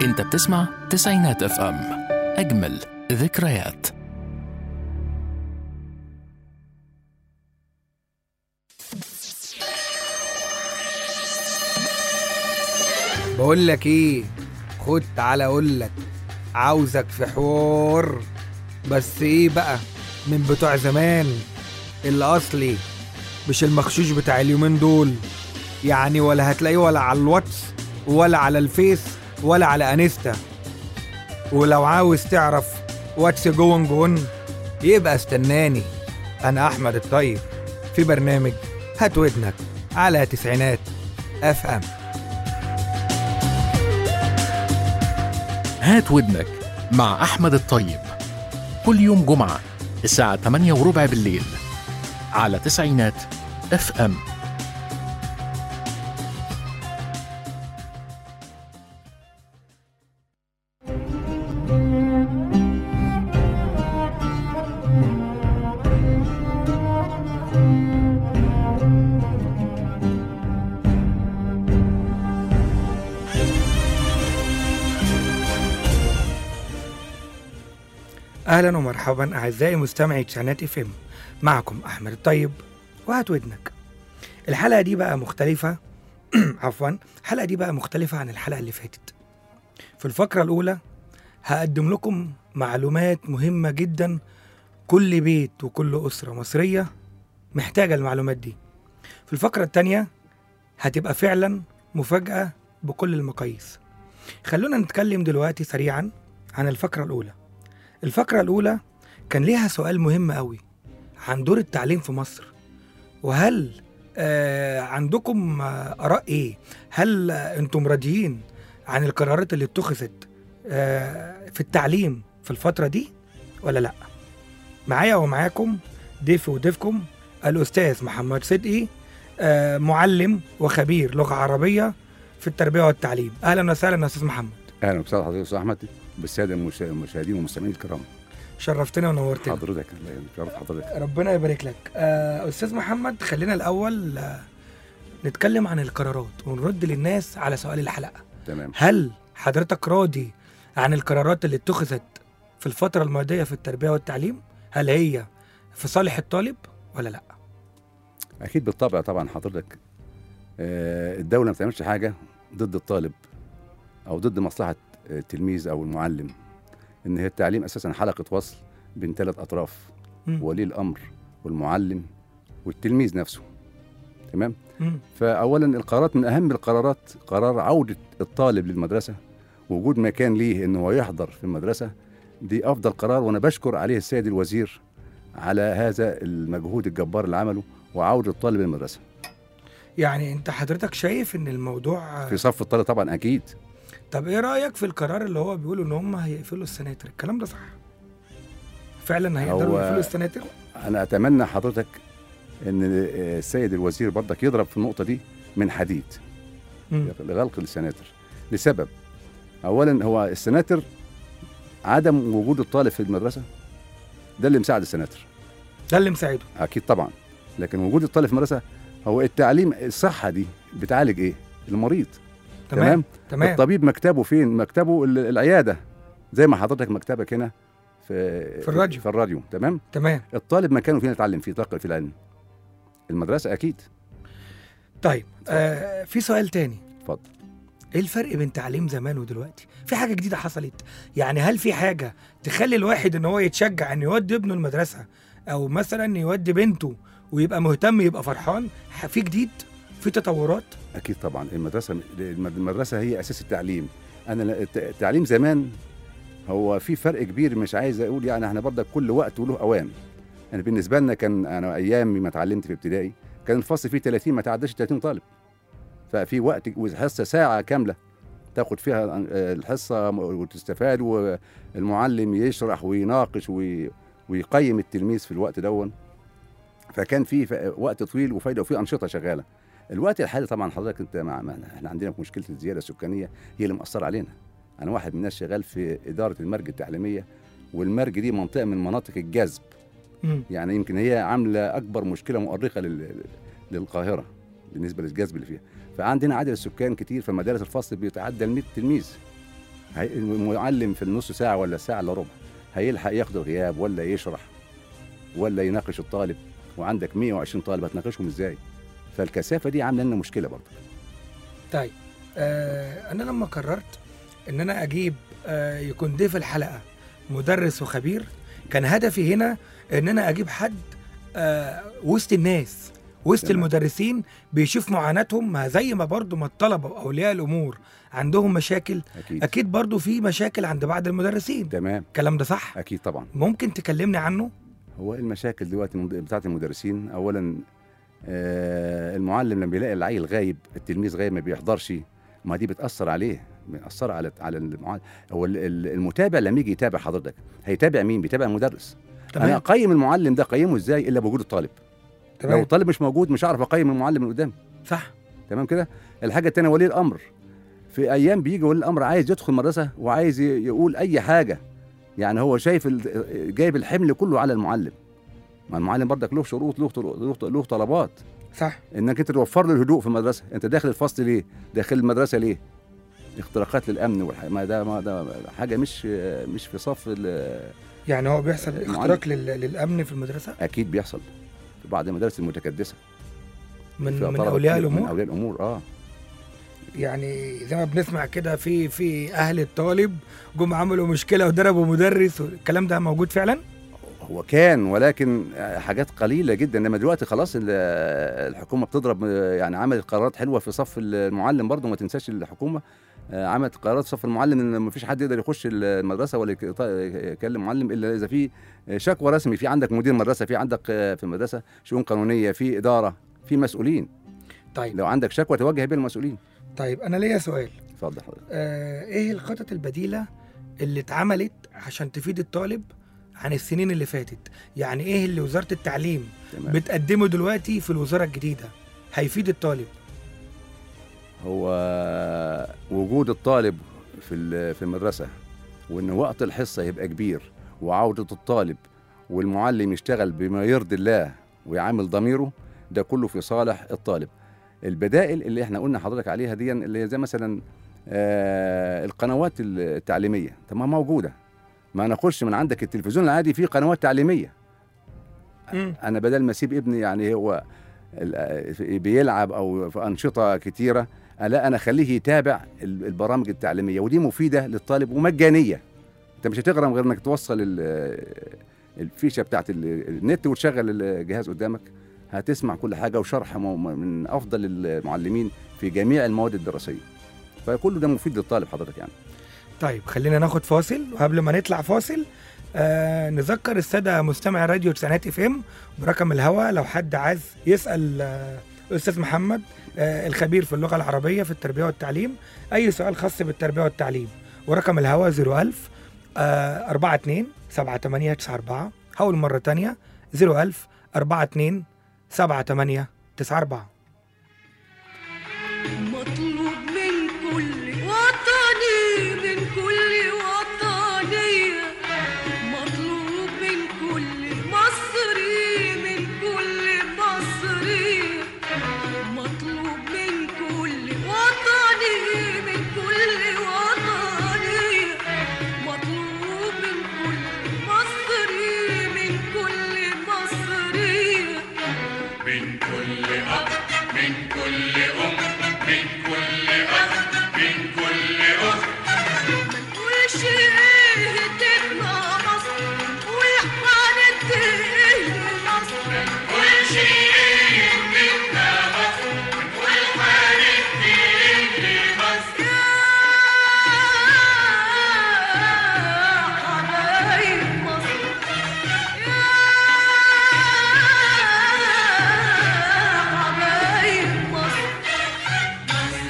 انت بتسمع تسعينات اف ام اجمل ذكريات بقول لك ايه خد تعالى اقول لك عاوزك في حوار بس ايه بقى من بتوع زمان الاصلي مش المخشوش بتاع اليومين دول يعني ولا هتلاقيه ولا على الواتس ولا على الفيس ولا على انستا ولو عاوز تعرف واتس جون جون يبقى استناني انا احمد الطيب في برنامج هات ودنك على تسعينات اف ام هات ودنك مع احمد الطيب كل يوم جمعة الساعة 8 وربع بالليل على تسعينات اف ام اهلا ومرحبا اعزائي مستمعي تسعينات اف ام معكم احمد الطيب وهات ودنك الحلقه دي بقى مختلفه عفوا الحلقه دي بقى مختلفه عن الحلقه اللي فاتت في الفقره الاولى هقدم لكم معلومات مهمه جدا كل بيت وكل اسره مصريه محتاجه المعلومات دي في الفقره الثانيه هتبقى فعلا مفاجاه بكل المقاييس خلونا نتكلم دلوقتي سريعا عن الفقره الاولى الفقرة الأولى كان ليها سؤال مهم قوي عن دور التعليم في مصر وهل آه عندكم آه آراء إيه؟ هل آه أنتم راضيين عن القرارات اللي اتخذت آه في التعليم في الفترة دي ولا لأ؟ معايا ومعاكم ضيفي وضيفكم الأستاذ محمد صدقي آه معلم وخبير لغة عربية في التربية والتعليم أهلا وسهلا يا أستاذ محمد اهلا وسهلا حضرتك يا استاذ احمد بالساده المشا- المشاهدين والمستمعين الكرام شرفتنا ونورتنا حضرتك الله يشرف حضرتك ربنا يبارك لك آه، استاذ محمد خلينا الاول آه، نتكلم عن القرارات ونرد للناس على سؤال الحلقه تمام هل حضرتك راضي عن القرارات اللي اتخذت في الفتره الماضيه في التربيه والتعليم هل هي في صالح الطالب ولا لا اكيد بالطبع طبعا حضرتك آه، الدوله ما بتعملش حاجه ضد الطالب او ضد مصلحه التلميذ او المعلم ان هي التعليم اساسا حلقه وصل بين ثلاث اطراف مم. ولي الامر والمعلم والتلميذ نفسه تمام مم. فاولا القرارات من اهم القرارات قرار عوده الطالب للمدرسه وجود مكان ليه ان هو يحضر في المدرسه دي افضل قرار وانا بشكر عليه السيد الوزير على هذا المجهود الجبار اللي عمله وعوده الطالب للمدرسه يعني انت حضرتك شايف ان الموضوع في صف الطالب طبعا اكيد طب ايه رايك في القرار اللي هو بيقولوا ان هم هيقفلوا السناتر الكلام ده صح فعلا هيقدروا هو- يقفلوا السناتر انا اتمنى حضرتك ان السيد الوزير برضك يضرب في النقطه دي من حديد مم. لغلق السناتر لسبب اولا هو السناتر عدم وجود الطالب في المدرسه ده اللي مساعد السناتر ده اللي مساعده اكيد طبعا لكن وجود الطالب في المدرسه هو التعليم الصحه دي بتعالج ايه المريض تمام تمام تمام الطبيب مكتبه فين مكتبه ال- العياده زي ما حضرتك مكتبك هنا في في الراديو. في الراديو تمام تمام الطالب مكانه فين يتعلم فيه يتلقى في العلم المدرسه اكيد طيب آه في سؤال تاني اتفضل ايه الفرق بين تعليم زمان ودلوقتي في حاجه جديده حصلت يعني هل في حاجه تخلي الواحد ان هو يتشجع ان يودي ابنه المدرسه او مثلا يودي بنته ويبقى مهتم يبقى فرحان ح- في جديد في تطورات اكيد طبعا المدرسه المدرسه هي اساس التعليم انا لا- الت- التعليم زمان هو في فرق كبير مش عايز اقول يعني احنا برضك كل وقت وله اوان يعني بالنسبه لنا كان انا ايامي ما اتعلمت في ابتدائي كان الفصل فيه 30 ما تعداش 30 طالب ففي وقت وحصه ساعه كامله تاخد فيها آه، الحصه وتستفاد والمعلم يشرح ويناقش وي- ويقيم التلميذ في الوقت دون فكان في ف- وقت طويل وفايده وفي انشطه شغاله الوقت الحالي طبعا حضرتك انت مع مع- احنا عندنا مشكله الزياده السكانيه هي اللي مأثره علينا انا واحد من الناس شغال في اداره المرج التعليميه والمرج دي منطقه من مناطق الجذب مم. يعني يمكن هي عامله اكبر مشكله مؤرقه لل... للقاهره بالنسبه للجذب اللي فيها فعندنا عدد السكان كتير فمدارس الفصل بيتعدى ال 100 تلميذ هي- المعلم في النص ساعه ولا ساعه الا ربع هيلحق ياخد الغياب ولا يشرح ولا يناقش الطالب وعندك 120 طالب هتناقشهم ازاي فالكثافه دي عامله لنا مشكله برضه طيب آه انا لما قررت ان انا اجيب آه يكون ضيف الحلقه مدرس وخبير كان هدفي هنا ان انا اجيب حد آه وسط الناس وسط تمام. المدرسين بيشوف معاناتهم ما زي ما برضو ما الطلبه واولياء الامور عندهم مشاكل اكيد اكيد برضو في مشاكل عند بعض المدرسين تمام الكلام ده صح اكيد طبعا ممكن تكلمني عنه هو المشاكل دلوقتي من- بتاعت المدرسين اولا آه، المعلم لما بيلاقي العيل غايب التلميذ غايب ما بيحضرش ما دي بتاثر عليه بتاثر على على المعلم هو ال- ال- المتابع لما يجي يتابع حضرتك هيتابع مين بيتابع المدرس انا تمام اقيم المعلم ده اقيمه ازاي الا بوجود الطالب لو تمام الطالب مش موجود مش هعرف اقيم المعلم من قدام صح تمام كده الحاجه الثانيه ولي الامر في ايام بيجي ولي الامر عايز يدخل مدرسه وعايز ي- يقول اي حاجه يعني هو شايف ال- جايب الحمل كله على المعلم ما المعلم برضك له شروط له طل- له له طلبات صح انك انت توفر له الهدوء في المدرسه انت داخل الفصل ليه داخل المدرسه ليه اختراقات للامن والح... ما ده ما ده حاجه مش مش في صف ال- يعني هو بيحصل المعلم. اختراق لل- للامن في المدرسه اكيد بيحصل في بعض المدارس المتكدسه من فيها من طلبة اولياء كتير، من الامور اولياء الامور اه يعني زي ما بنسمع كده في في اهل الطالب جم عملوا مشكله وضربوا مدرس الكلام ده موجود فعلا هو كان ولكن حاجات قليله جدا انما دلوقتي خلاص ال- الحكومه بتضرب يعني عملت قرارات حلوه في صف المعلم برضه ما تنساش الحكومه عملت قرارات في صف المعلم ان ما فيش حد يقدر يخش المدرسه ولا يك- يكلم معلم الا اذا في شكوى رسمي في عندك مدير مدرسه في عندك في المدرسه شؤون قانونيه في اداره في مسؤولين طيب لو عندك شكوى توجه بيها المسؤولين طيب انا ليا سؤال اتفضل حضرتك آه ايه الخطط البديله اللي اتعملت عشان تفيد الطالب عن السنين اللي فاتت يعني ايه اللي وزاره التعليم تمام بتقدمه دلوقتي في الوزاره الجديده هيفيد الطالب هو وجود الطالب في ال- في المدرسه وان وقت الحصه يبقى كبير وعوده الطالب والمعلم يشتغل بما يرضي الله ويعامل ضميره ده كله في صالح الطالب البدائل اللي احنا قلنا حضرتك عليها دي اللي هي زي مثلا آه القنوات التعليميه طب ما موجوده ما نخش من عندك التلفزيون العادي فيه قنوات تعليميه مم. انا بدل ما اسيب ابني يعني هو ال- بيلعب او في انشطه كتيره لا انا اخليه يتابع ال- البرامج التعليميه ودي مفيده للطالب ومجانيه انت مش هتغرم غير انك توصل ال- الفيشه بتاعت ال- النت وتشغل الجهاز قدامك هتسمع كل حاجه وشرح مو- من افضل المعلمين في جميع المواد الدراسيه فكل ده مفيد للطالب حضرتك يعني طيب خلينا ناخد فاصل وقبل ما نطلع فاصل آه نذكر الساده مستمعي راديو تسعينات اف ام برقم الهوا لو حد عايز يسال آه استاذ محمد آه الخبير في اللغه العربيه في التربيه والتعليم اي سؤال خاص بالتربيه والتعليم ورقم الهوا 01000 آه 42 78 94 هقول مره تانية 01000 42 78 94 مطلوب من كل وطني من كل وطنية مطلوب من كل مصري من كل مصري مطلوب من كل وطني من كل وطني مطلوب من كل مصري من كل مصري من كل أب من كل أم من كل أخ من كل أخت منقولش ايه تبقى مصر والحالة ايه مصر كل شيء يهمنا مصر والحالة اللي مصر يا حبايب مصر يا حبايب مصر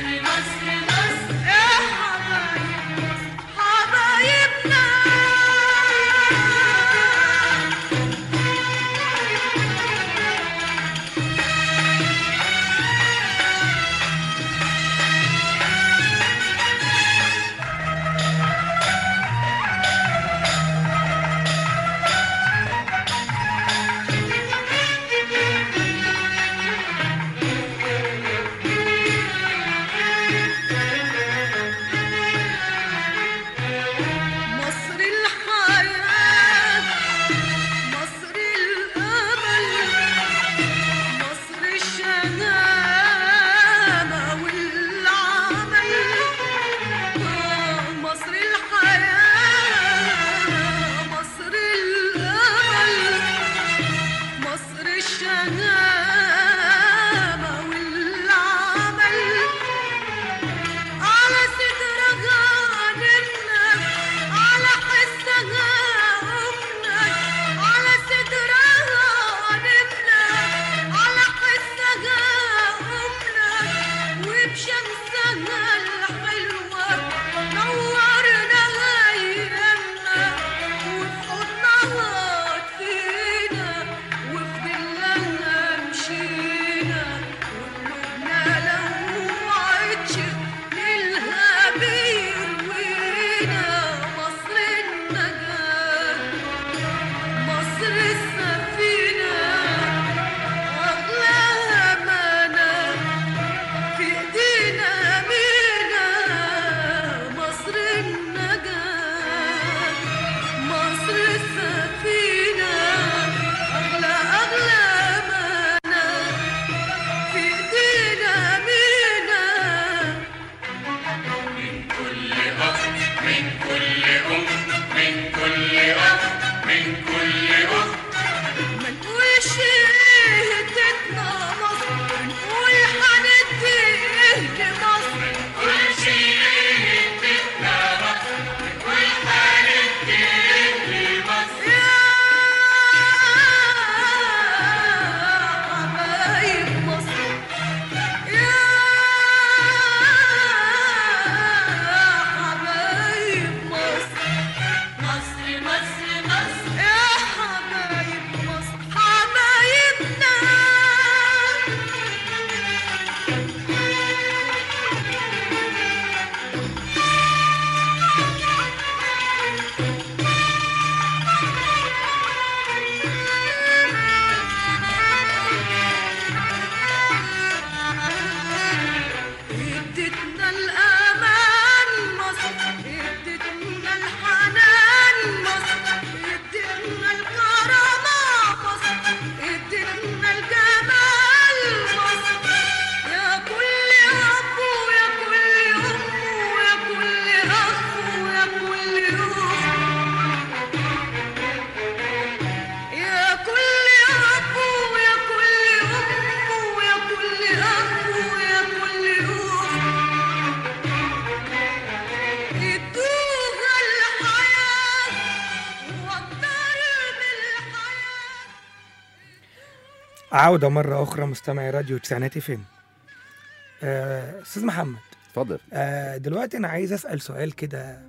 بشمسها الحلوة نورنا أيامنا وفي حضنها فينا وفي ظلها مشينا وقلوبنا لو وعدش ليلها بيروينا مصر النجاة مصر السفينة أغلى أمانة في إيدينا أمينة مصر النجاة مصر السفينة أغلى أغلى أمانة في إيدينا أمينة من كل أخ من كل أم من كل أخ من كل أخت ما نقولش هدتنا مصر نقول هندي لمصر كل شيء ادتنا مصر كل حالة تهدي مصر يا حبايب مصر يا حبايب مصر مصر مصر مصر يا حبايب مصر حبايبنا ادتنا الامان مصر ادتنا الحنان مصر ادتنا الكرامه مصر ادتنا الجمال مصر يا كل اب ويا كل ام ويا كل اخ ويا كل اخت يا كل أب ويا كل أم ويا كل أخ ويا كل أخت ادوها الحياة وأكتر من الحياة عودة مرة أخرى مستمعي راديو تسعينات اف ام آه، أستاذ محمد اتفضل آه، دلوقتي أنا عايز أسأل سؤال كده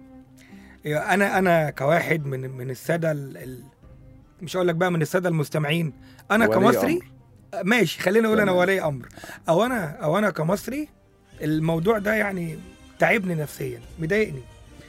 يا أنا أنا كواحد من من السادة ال... ال... مش هقول لك بقى من السادة المستمعين أنا ولي كمصري أمر. آه، ماشي خلينا نقول أنا تمام. ولي أمر أو أنا أو أنا كمصري الموضوع ده يعني تعبني نفسيا مضايقني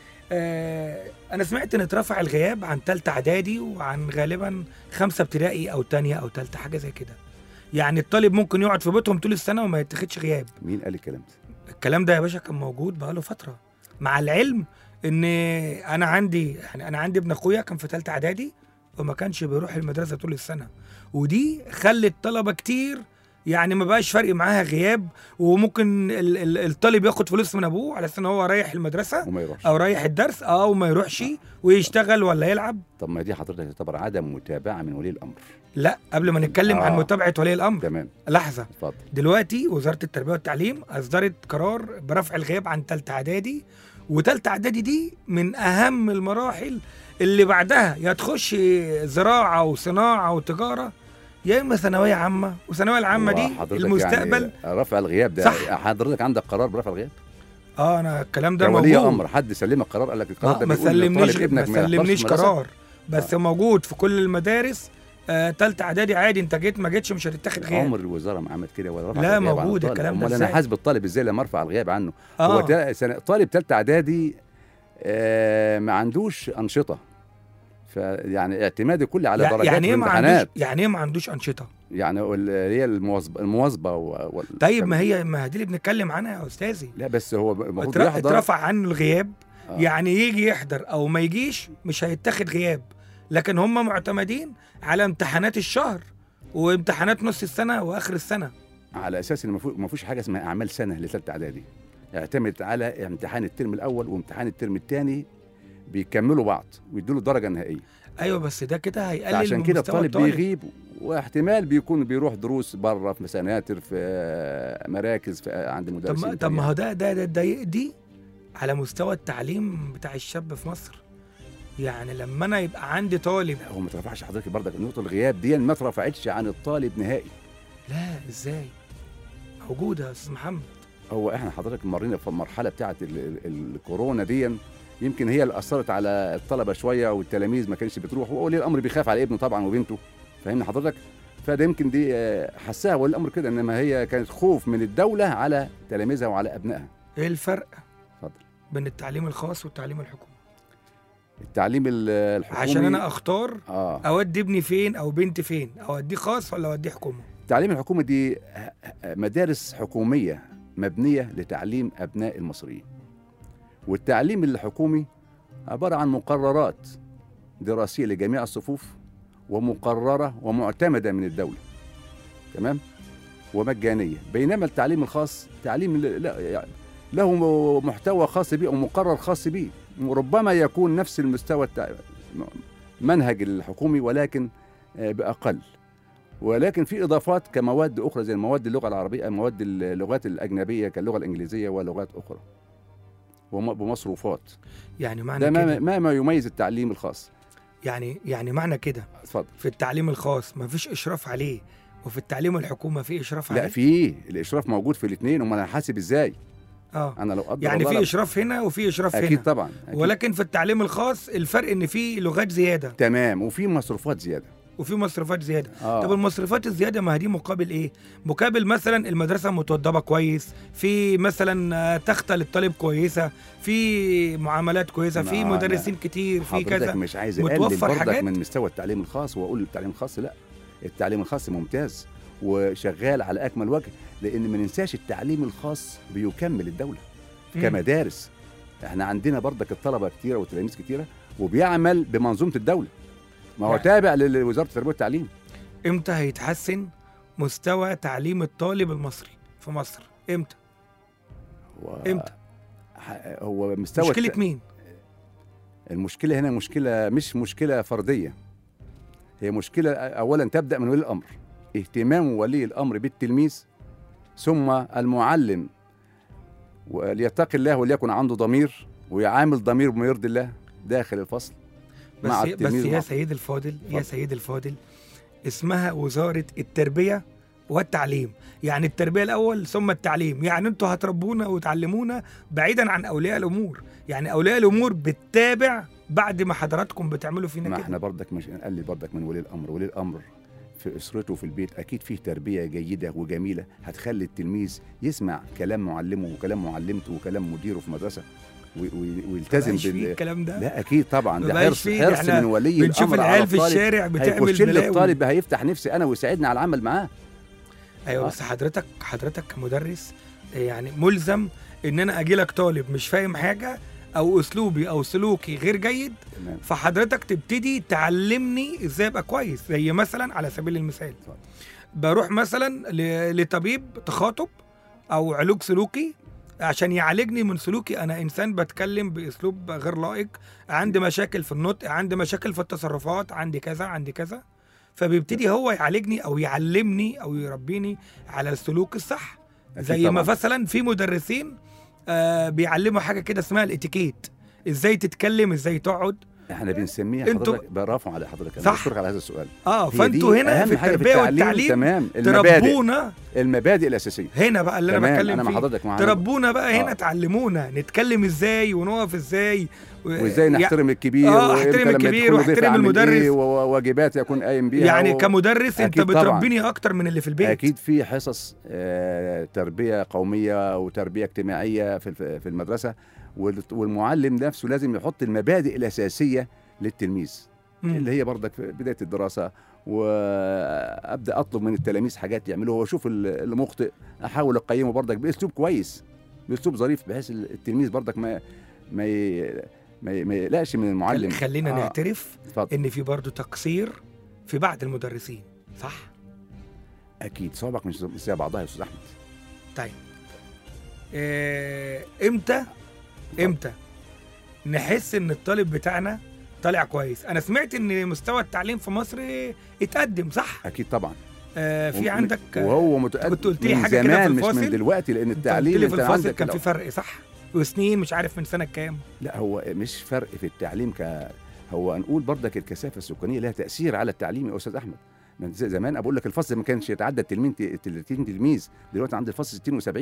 آه، انا سمعت ان اترفع الغياب عن تالتة اعدادي وعن غالبا خمسة ابتدائي او تانية او تالتة حاجة زي كده يعني الطالب ممكن يقعد في بيتهم طول السنة وما يتاخدش غياب مين قال الكلام ده؟ الكلام ده يا باشا كان موجود بقاله فترة مع العلم ان انا عندي يعني انا عندي ابن اخويا كان في تالتة اعدادي وما كانش بيروح المدرسة طول السنة ودي خلت طلبة كتير يعني ما بقاش فرق معاها غياب وممكن ال- ال- الطالب ياخد فلوس من ابوه على اساس ان هو رايح المدرسة وما يروحش او رايح الدرس او ما يروحش ويشتغل ولا يلعب طب ما دي حضرتك تعتبر عدم متابعه من ولي الامر لا قبل ما نتكلم عن آه. متابعه ولي الامر تمام لحظه اتفضل دلوقتي وزاره التربيه والتعليم اصدرت قرار برفع الغياب عن ثالثه اعدادي وثالثه اعدادي دي من اهم المراحل اللي بعدها يا تخش زراعه وصناعه وتجاره يا اما ثانويه عامه والثانويه العامه هو دي حضرتك المستقبل يعني رفع الغياب ده صح. حضرتك عندك قرار برفع الغياب اه انا الكلام ده كولي موجود امر حد سلمك قرار قال لك القرار آه ده ما بيقول سلمنيش لطالب ما ابنك يحضرش سلمنيش المدرسة؟ قرار بس موجود في كل المدارس آه تالتة اعدادي عادي انت جيت ما جيتش مش هتتاخد غياب عمر الوزاره ما عملت كده ولا رفع لا، الغياب عن موجود الطالب. الكلام ده امال انا إزاي؟ حاسب الطالب ازاي لما ارفع الغياب عنه اه هو تا- سنة طالب ثالثه اعدادي آه ما عندوش انشطه فيعني اعتمادي كلي على يع- درجات يعني ايه ما عندوش الامتحانات يعني ايه ما عندوش انشطه يعني ال- هي المواظبه المواظبه و... وال- طيب ما هي ما هي دي اللي بنتكلم عنها يا استاذي لا بس هو المفروض اتر- يحضر اترفع عنه الغياب آه. يعني يجي يحضر او ما يجيش مش هيتاخد غياب لكن هم معتمدين على امتحانات الشهر وامتحانات نص السنه واخر السنه على اساس ان ما فيش حاجه اسمها اعمال سنه لثالثه اعدادي يعتمد على امتحان الترم الاول وامتحان الترم الثاني بيكملوا بعض ويدوا له الدرجه النهائيه ايوه بس ده كده هيقلل عشان من كده مستوى الطالب بيغيب واحتمال بيكون بيروح دروس بره في سناتر في آه، مراكز في آه، عند طب مدرسين ما طب ما هو ده ده ده, ده دي على مستوى التعليم بتاع الشاب في مصر يعني لما انا يبقى عندي طالب لا، هو ما ترفعش حضرتك برضك نقطه الغياب دي ما اترفعتش عن الطالب نهائي لا ازاي موجوده يا استاذ محمد هو احنا حضرتك مرينا في المرحله بتاعه ال- ال- الكورونا دي يمكن هي اللي اثرت على الطلبه شويه والتلاميذ ما كانش بتروح وولي الامر بيخاف على ابنه طبعا وبنته فاهمني حضرتك فده يمكن دي آه، حسها ولي الامر كده انما هي كانت خوف من الدوله على تلاميذها وعلى ابنائها ايه الفرق اتفضل بين التعليم الخاص والتعليم الحكومي التعليم ال- الحكومي عشان انا اختار اه اودي ابني فين او بنتي فين اوديه خاص ولا اوديه حكومه التعليم الحكومي دي ه- ه- مدارس حكوميه مبنيه لتعليم ابناء المصريين والتعليم الحكومي عباره عن مقررات دراسيه لجميع الصفوف ومقرره ومعتمده من الدوله تمام ومجانيه بينما التعليم الخاص تعليم ل- لا- يعني له محتوى خاص به ومقرر خاص به ربما يكون نفس المستوى التع... منهج الحكومي ولكن آه، باقل ولكن في اضافات كمواد اخرى زي المواد اللغه العربيه مواد اللغات الاجنبيه كاللغه الانجليزيه ولغات اخرى وم- بمصروفات يعني معنى ده ما, كده ما ما يميز التعليم الخاص يعني يعني معنى كده اتفضل في التعليم الخاص مفيش اشراف عليه وفي التعليم الحكومه في اشراف لا عليه في الاشراف موجود في الاثنين امال انا حاسب ازاي اه انا لو قدر يعني الله في رب- اشراف هنا وفي اشراف اكيد هنا طبعا أكيد. ولكن في التعليم الخاص الفرق ان في لغات زياده تمام وفي مصروفات زياده وفي مصروفات زياده اه طب المصروفات الزياده ما هي دي مقابل ايه مقابل مثلا المدرسه متوضبه كويس في مثلا آه، تخته للطالب كويسه في معاملات كويسه في ما- مدرسين كتير في حضرتك كذا مش عايز اقلل متوفر برضك حاجات؟ من مستوى التعليم الخاص واقول التعليم الخاص لا التعليم الخاص ممتاز وشغال على اكمل وجه لان ما ننساش التعليم الخاص بيكمل الدوله مم. كمدارس احنا عندنا برضك الطلبه كتيره والتلاميذ كتيره وبيعمل بمنظومه الدوله ما هو يعني- تابع لوزاره التربيه والتعليم امتى هيتحسن مستوى تعليم الطالب المصري في مصر امتى هو امتى ح- هو مستوى مشكله الت- مين المشكله هنا مشكله مش مشكله فرديه هي مشكله اولا تبدا من ولي الامر اهتمام ولي الامر بالتلميذ ثم المعلم وليتقي الله وليكن عنده ضمير ويعامل ضمير بما يرضي الله داخل الفصل بس مع بس التلميذ يا ومع- سيد الفاضل يا اتفضل. سيد الفاضل اسمها وزاره التربيه والتعليم يعني التربيه الاول ثم التعليم يعني انتوا هتربونا وتعلمونا بعيدا عن اولياء الامور يعني اولياء الامور بتتابع بعد ما حضراتكم بتعملوا فينا ما كده احنا برضك مش نقلل برضك من ولي الامر ولي الامر في اسرته في البيت اكيد فيه تربيه جيده وجميله هتخلي التلميذ يسمع كلام معلمه وكلام معلمته وكلام مديره في المدرسه و- و- ويلتزم مبقاش فيه بال الكلام ده لا اكيد طبعا ما ده بقاش حرص فيه، حرص احنا من ولي بنشوف الامر على العيال في الطالب الشارع بتعمل هيخش لي بلاوي الطالب هيفتح نفسي انا ويساعدني على العمل معاه ايوه آه. بس حضرتك حضرتك كمدرس يعني ملزم ان انا اجي لك طالب مش فاهم حاجه او اسلوبي او سلوكي غير جيد تمام فحضرتك تبتدي تعلمني ازاي ابقى كويس زي مثلا على سبيل المثال اتفضل. بروح مثلا ل- لطبيب تخاطب او علاج سلوكي عشان يعالجني من سلوكي انا انسان بتكلم باسلوب غير لائق عندي مشاكل في النطق عندي مشاكل في التصرفات عندي كذا عندي كذا فبيبتدي هو يعالجني او يعلمني او يربيني على السلوك الصح أكيد زي ما طبعاً. مثلا في مدرسين آه بيعلموا حاجه كده اسمها الاتيكيت ازاي تتكلم ازاي تقعد احنا بنسميها انتوا- حضرتك برافو على حضرتك انا صح. بشكرك على هذا السؤال اه هي فانتوا دي هنا أهم في حاجة التربيه والتعليم تمام المبادئ تربونا المبادئ الاساسيه هنا بقى اللي انا تمام بتكلم انا مع فيه حضرتك مع تربونا بقى هنا آه. تعلمونا نتكلم ازاي ونقف ازاي و- وازاي يع- نحترم الكبير آه، وإمتى احترم لما الكبير يدخل ضيف واحترم أعمل المدرس. إيه وواجبات يكون قايم بيها يعني و... كمدرس انت أكيد طبعاً. بتربيني اكتر من اللي في البيت اكيد في حصص آه، تربيه قوميه وتربيه اجتماعيه في الف- في المدرسه وال- والمعلم نفسه لازم يحط المبادئ الاساسيه للتلميذ مم. اللي هي برضك في بدايه الدراسه وابدا اطلب من التلاميذ حاجات يعملوها واشوف ال- اللي مخطئ احاول اقيمه برضك باسلوب كويس باسلوب ظريف بحيث التلميذ برضك ما ما ي... ما, ي... ما يقلقش من المعلم خل- خلينا آه. نعترف اتفضل ان في برضه تقصير في بعض المدرسين صح اكيد صوابعك مش مش زي بعضها يا استاذ احمد طيب آه، امتى امتى نحس ان الطالب بتاعنا طالع كويس انا سمعت ان مستوى التعليم في مصر اتقدم صح اكيد طبعا آه في وم- عندك وهو متقدم كنت قلت لي من حاجة كده في زمان مش الفاصل. من دلوقتي لان انت قلت التعليم لي في انت الفاصل عندك كان في لو- فرق صح وسنين مش عارف من سنه كام لا هو مش فرق في التعليم ك هو نقول برضك الكثافه السكانيه لها تاثير على التعليم يا استاذ احمد من زي- زمان اقول لك الفصل ما كانش يتعدى التلميذ 30 تلميذ دلوقتي عند الفصل 60 و70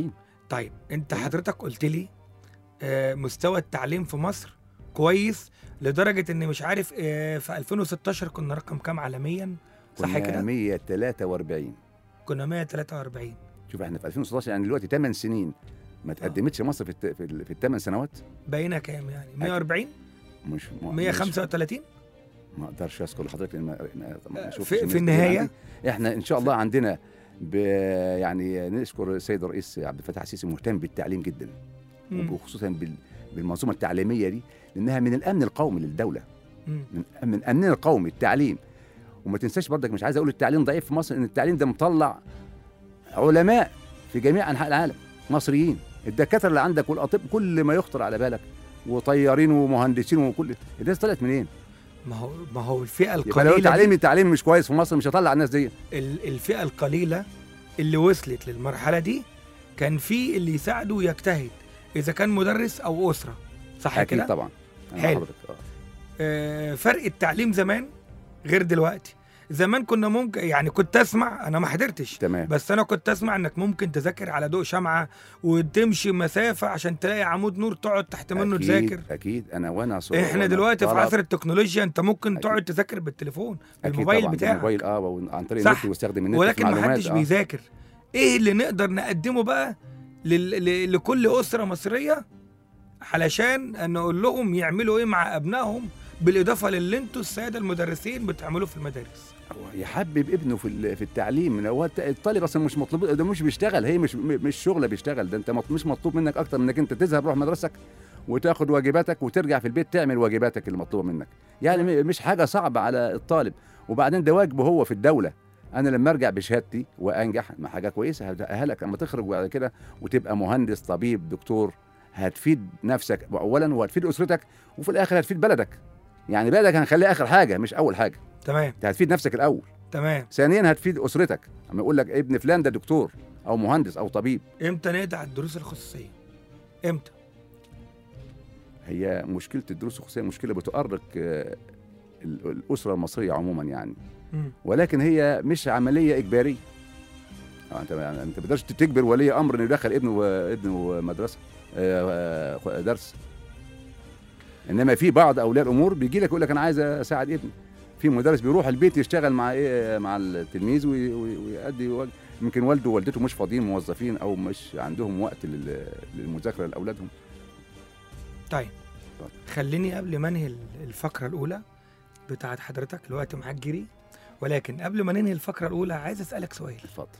طيب انت حضرتك قلت لي آه، مستوى التعليم في مصر كويس لدرجه ان مش عارف آه، في 2016 كنا رقم كام عالميا صح كنا كده 143 كنا 143 شوف احنا في 2016 يعني دلوقتي 8 سنين ما تقدمتش مصر في الت... في, ال... في الثمان سنوات بقينا كام يعني 140 مش ما- 135 ما اقدرش اذكر لحضرتك لان ما- ما- ما آه، شفتش في- في الناس دي النهاية؟ عندي. احنا ان شاء الله عندنا ب... يعني نشكر السيد الرئيس عبد الفتاح السيسي مهتم بالتعليم جدا مم. وخصوصا بال... بالمنظومه التعليميه دي لانها من الامن القومي للدوله مم. من من امننا القومي التعليم وما تنساش برضك مش عايز اقول التعليم ضعيف في مصر ان التعليم ده مطلع علماء في جميع انحاء العالم مصريين الدكاتره اللي عندك والاطباء كل ما يخطر على بالك وطيارين ومهندسين وكل الناس طلعت منين؟ ما هو ما هو الفئه يبقى لو القليله التعليم دي التعليم مش كويس في مصر مش هطلع الناس دي ال- الفئه القليله اللي وصلت للمرحله دي كان في اللي يساعده ويجتهد اذا كان مدرس او اسره صح اكيد كده طبعا أنا حلو. حضرتك آه. آه، فرق التعليم زمان غير دلوقتي زمان كنا ممكن يعني كنت اسمع انا ما حضرتش تمام بس انا كنت اسمع انك ممكن تذاكر على ضوء شمعه وتمشي مسافه عشان تلاقي عمود نور تقعد تحت منه أكيد تذاكر اكيد انا وانا صغير احنا وأنا دلوقتي في طلب- عصر التكنولوجيا انت ممكن أكيد. تقعد تذاكر بالتليفون أكيد بالموبايل طبعاً، بتاعك بالموبايل اه وعن طريق صح. النت واستخدم النت في ولكن ما معلومات، حدش آه. بيذاكر ايه اللي نقدر نقدمه بقى لل... ل... لكل اسره مصريه علشان نقول لهم يعملوا ايه مع ابنائهم بالاضافه للي انتوا الساده المدرسين بتعملوه في المدارس هو يحبب ابنه في ال- في التعليم هو الت- الطالب اصلا مش مطلوب ده مش بيشتغل هي مش م- مش شغله بيشتغل ده انت مط- مش مطلوب منك اكتر من انك انت تذهب روح مدرستك وتاخد واجباتك وترجع في البيت تعمل واجباتك اللي مطلوبه منك يعني م- مش حاجه صعبه على الطالب وبعدين ده واجبه هو في الدوله انا لما ارجع بشهادتي وانجح مع حاجه كويسه هأهلك اما تخرج بعد كده وتبقى مهندس طبيب دكتور هتفيد نفسك اولا وهتفيد اسرتك وفي الاخر هتفيد بلدك يعني بلدك هنخليها اخر حاجه مش اول حاجه تمام انت هتفيد نفسك الاول تمام ثانيا هتفيد اسرتك اما يقول لك ابن فلان ده دكتور او مهندس او طبيب امتى نقطع الدروس الخصوصيه امتى هي مشكله الدروس الخصوصيه مشكله بتؤرق آه، ال- الاسره المصريه عموما يعني مم. ولكن هي مش عمليه اجباريه آه، انت يعني انت ما تقدرش تجبر ولي امر انه يدخل ابنه ابنه مدرسه آه، آه، درس انما في بعض اولياء الامور بيجي لك يقول لك انا عايز اساعد ابني في مدرس بيروح البيت يشتغل مع ايه مع التلميذ وي- وي- ويؤدي واجب. يمكن والده ووالدته مش فاضيين موظفين او مش عندهم وقت لل- للمذاكره لاولادهم طيب اتفضل. خليني قبل ما انهي ال- الفقره الاولى بتاعت حضرتك الوقت معاك جري ولكن قبل ما ننهي الفقره الاولى عايز اسالك سؤال اتفضل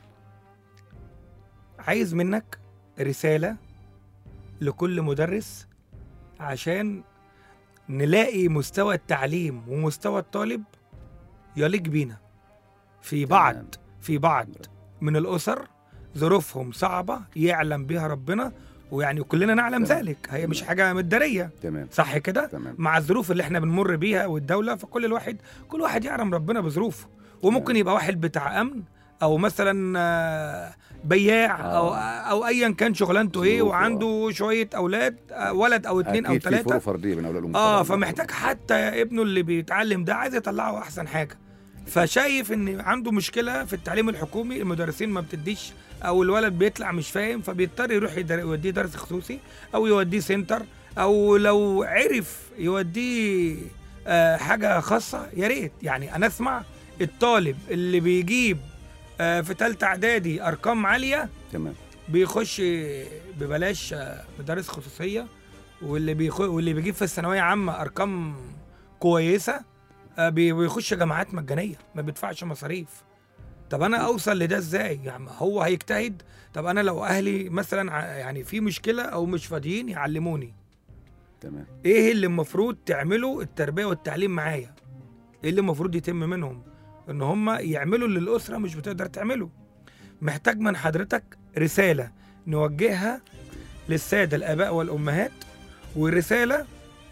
عايز منك رسالة لكل مدرس عشان نلاقي مستوى التعليم ومستوى الطالب يليق بينا في بعض تمام. في بعض من الأسر ظروفهم صعبة يعلم بها ربنا ويعني كلنا نعلم تمام. ذلك هي مش تمام. حاجة مدارية تمام صح كده تمام مع الظروف اللي احنا بنمر بيها والدولة فكل الواحد كل واحد يعلم ربنا بظروفه وممكن تمام. يبقى واحد بتاع أمن أو مثلا آه، بياع أو آه. أو أيا كان شغلانته إيه ظروفه، آه. وعنده شوية أولاد آه، ولد أو اتنين أو اكيد في فروق تلاتة فرديه بين اولياء الامور اه طبعاً. فمحتاج حتى ابنه اللي بيتعلم ده عايز يطلعه أحسن حاجة فشايف ان عنده مشكله في التعليم الحكومي المدرسين ما بتديش او الولد بيطلع مش فاهم فبيضطر يروح يدر- يوديه درس خصوصي او يوديه سنتر او لو عرف يوديه آه، حاجه خاصه يا ريت يعني انا اسمع الطالب اللي بيجيب آه، في ثالثه اعدادي ارقام عاليه تمام بيخش ببلاش آه، مدارس خصوصيه واللي بيخ... واللي بيجيب في الثانويه عامه ارقام كويسه آه، بي- بيخش جامعات مجانيه ما بيدفعش مصاريف طب انا اوصل لده ازاي يعني هو هيجتهد طب انا لو اهلي مثلا ع- يعني في مشكله او مش فاضيين يعلموني تمام ايه اللي المفروض تعمله التربيه والتعليم معايا ايه اللي المفروض يتم منهم ان هم يعملوا اللي الاسره مش بتقدر تعمله محتاج من حضرتك رساله نوجهها للساده الاباء والامهات ورساله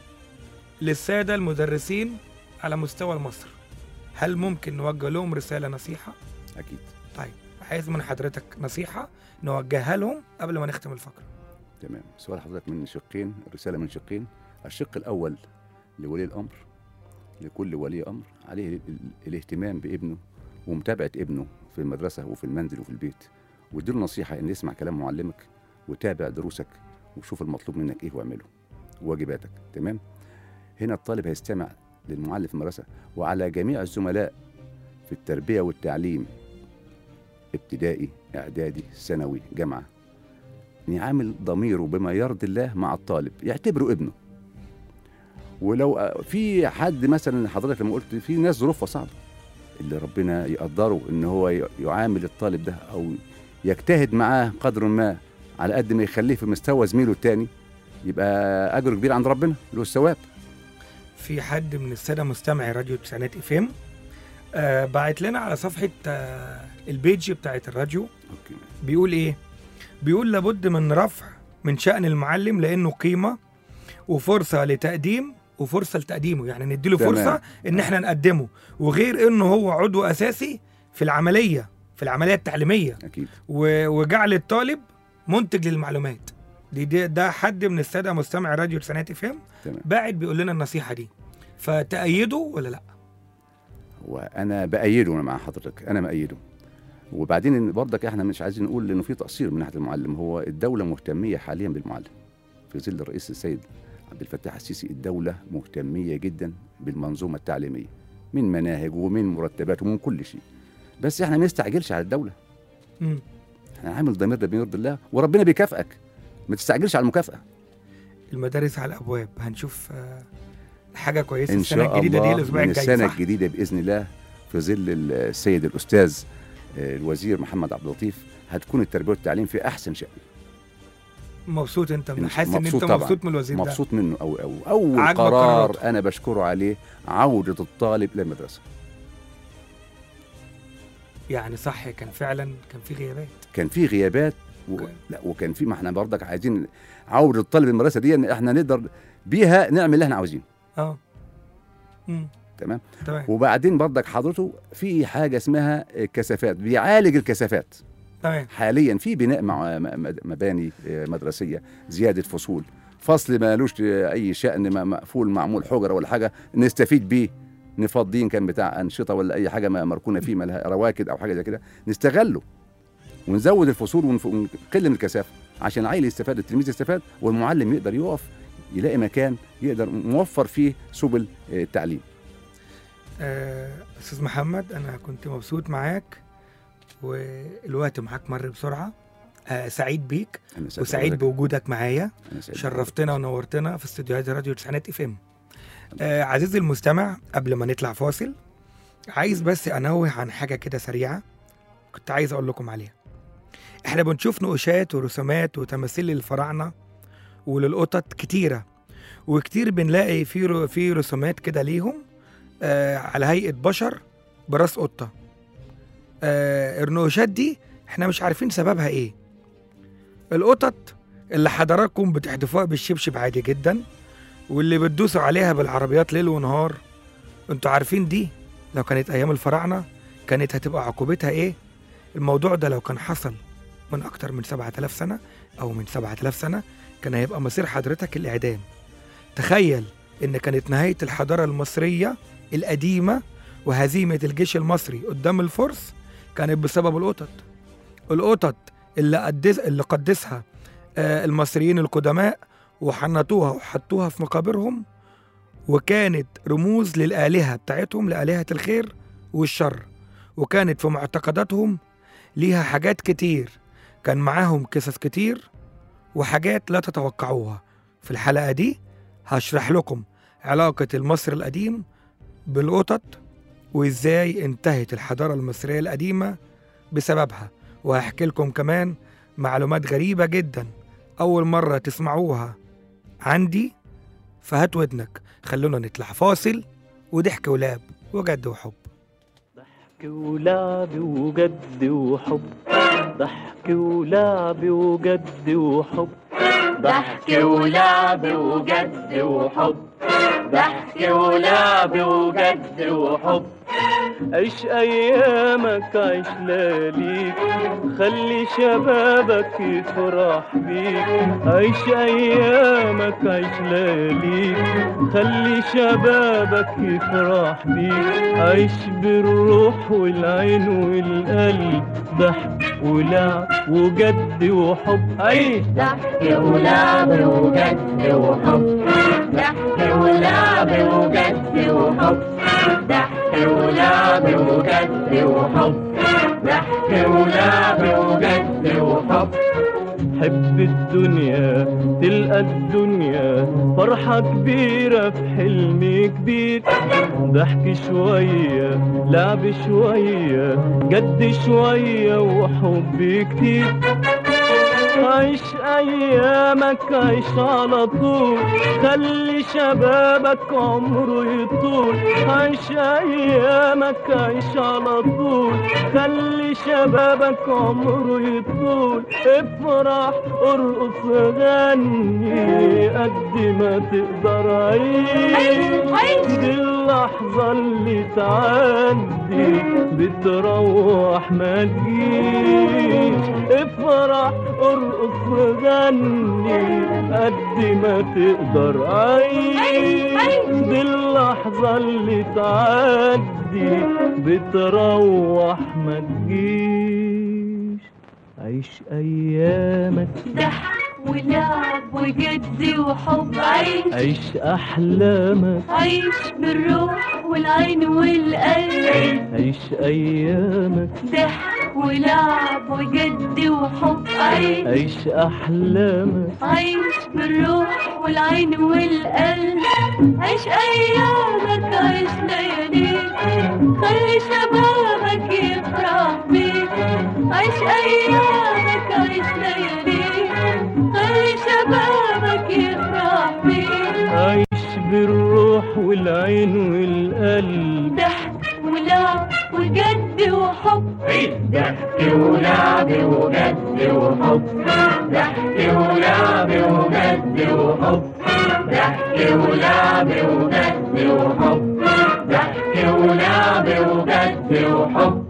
للساده المدرسين على مستوى مصر هل ممكن نوجه لهم رساله نصيحه اكيد طيب عايز من حضرتك نصيحه نوجهها لهم قبل ما نختم الفقره تمام سؤال حضرتك من شقين رساله من شقين الشق الاول لولي الامر لكل ولي امر عليه ال- ال- الاهتمام بابنه ومتابعه ابنه في المدرسه وفي المنزل وفي البيت واديله نصيحه ان يسمع كلام معلمك وتابع دروسك وشوف المطلوب منك ايه واعمله واجباتك تمام هنا الطالب هيستمع للمعلم في المدرسه وعلى جميع الزملاء في التربيه والتعليم ابتدائي اعدادي ثانوي جامعه ان يعامل ضميره بما يرضي الله مع الطالب يعتبره ابنه ولو آه، في حد مثلا حضرتك لما قلت في ناس ظروفها صعبه اللي ربنا يقدره ان هو ي- يعامل الطالب ده او يجتهد معاه قدر ما على قد ما يخليه في مستوى زميله التاني يبقى اجره كبير عند ربنا له الثواب في حد من الساده مستمعي راديو تسعينات اف ام آه بعت لنا على صفحه آه البيج بتاعت الراديو اوكي بيقول ايه بيقول لابد من رفع من شأن المعلم لانه قيمه وفرصه لتقديم وفرصه لتقديمه يعني نديله تمام. فرصه ان احنا نقدمه وغير انه هو عضو اساسي في العمليه في العمليه التعليميه اكيد و- وجعل الطالب منتج للمعلومات دي, دي ده حد من الساده مستمع راديو تسعينات اف ام تمام باعت بيقول لنا النصيحه دي فتأيده ولا لا وانا بايده مع حضرتك انا مأيده وبعدين إن برضك احنا مش عايزين نقول انه في تقصير من ناحيه المعلم هو الدوله مهتميه حاليا بالمعلم في ظل الرئيس السيد عبد الفتاح السيسي الدوله مهتميه جدا بالمنظومه التعليميه من مناهج ومن مرتبات ومن كل شيء بس احنا ما نستعجلش على الدوله مم. احنا عامل ضميرنا بيرضي الله وربنا بيكافئك ما تستعجلش على المكافاه المدارس على الابواب هنشوف آه، حاجه كويسه ان السنه شاء الجديده دي الله الاسبوع من الجاي السنه صح الجديده باذن الله في ظل السيد الاستاذ آه، الوزير محمد عبد اللطيف هتكون التربيه والتعليم في احسن شأن مبسوط انت إن- حاسس ان انت مبسوط طبعاً. مبسوط من الوزير ده مبسوط منه أو أو أول عاجبك قرار قراراته. أنا بشكره عليه عودة الطالب إلى المدرسة يعني صح كان فعلا كان في غيابات كان في غيابات و... أوكي. لا وكان في ما احنا برضك عايزين عودة الطالب المدرسة دي إن احنا نقدر بيها نعمل اللي احنا عاوزينه اه مم. تمام تمام وبعدين برضك حضرته في حاجة اسمها كثافات بيعالج الكثافات تمام حاليا في بناء مع م- م- مباني آه، مدرسيه زياده فصول فصل ما لوش اي شان ما مقفول معمول حجره ولا حاجه نستفيد بيه نفضيه إن كان بتاع انشطه ولا اي حاجه ما مركونه فيه مالها رواكد او حاجه زي كده نستغله ونزود الفصول ونف- ونقل من الكثافه عشان العيل يستفاد التلميذ يستفاد والمعلم يقدر يقف يلاقي مكان يقدر موفر فيه سبل آه، التعليم آه، استاذ محمد انا كنت مبسوط معاك والوقت معاك مر بسرعه آه، سعيد بيك أنا سعيد وسعيد بحضرتك. بوجودك معايا أنا سعيد شرفتنا ونورتنا في استديوهات راديو تسعينات اف ام آه عزيزي المستمع قبل ما نطلع فاصل عايز بس انوه عن حاجه كده سريعه كنت عايز اقول لكم عليها احنا بنشوف نقوشات ورسومات وتماثيل للفراعنه وللقطط كتيره وكتير بنلاقي في رو- في رسومات كده ليهم آه على هيئه بشر براس قطه آه النقوشات دي احنا مش عارفين سببها ايه القطط اللي حضراتكم بتحدفوها بالشبشب عادي جدا واللي بتدوسوا عليها بالعربيات ليل ونهار انتوا عارفين دي لو كانت ايام الفراعنه كانت هتبقى عقوبتها ايه الموضوع ده لو كان حصل من اكتر من 7000 سنه او من 7000 سنه كان هيبقى مصير حضرتك الاعدام تخيل ان كانت نهايه الحضاره المصريه القديمه وهزيمه الجيش المصري قدام الفرس كانت بسبب القطط القطط اللي قدس اللي قدسها آه، المصريين القدماء وحنطوها وحطوها في مقابرهم وكانت رموز للآلهة بتاعتهم لآلهة الخير والشر وكانت في معتقداتهم ليها حاجات كتير كان معاهم قصص كتير وحاجات لا تتوقعوها في الحلقة دي هشرح لكم علاقة المصري القديم بالقطط وإزاي انتهت الحضارة المصرية القديمة بسببها وهحكي لكم كمان معلومات غريبة جدا أول مرة تسمعوها عندي فهات ودنك خلونا نطلع فاصل وضحك ولعب وجد وحب ضحك ولعب وجد وحب ضحك ولعب وجد وحب ضحك ولعب وجد وحب ضحك ولعب وجد وحب عيش ايامك عيش لياليك خلي شبابك يفرح بيك عيش ايامك عيش لياليك خلي شبابك يفرح بيك عيش بالروح والعين والقلب ضحك ولعب وجد وحب عيش ضحك ولعب وجد وحب ضحك ولعب وجد وحب ضحك ولعب وجد وحب ضحك ولعب وجد وحب حب الدنيا تلقى الدنيا فرحة كبيرة في حلم كبير ضحك شوية لعب شوية جد شوية وحب كتير عيش ايامك عيش على طول خلي شبابك عمره يطول عيش ايامك عيش على طول خلي شبابك عمره يطول افرح ارقص غني قد ما تقدر عيش دي اللحظة اللي تعدي بتروح ما تجيش افرح ارقص غني قد ما تقدر عيش دي اللحظة اللي تعدي بتروح ما تجيش عيش ايامك ضحك ولعب وجد وحب عيش عيش احلامك عيش بالروح والعين والقلب عيش ايامك ضحك ولعب وجد وحب عيش عيش احلامك عيش بالروح والعين والقلب عيش ايامك عيش لياليك خلي شبابك يفرح بيك عيش ايامك عيش لياليك خلي شبابك يفرح بيك عيش بالروح والعين والقلب ضحك ولعب وجد وحب ضحك ولعب وجد وحب ضحك ولعب وجد وحب ضحك ولعب وجد وحب ضحك ولعب وجد وحب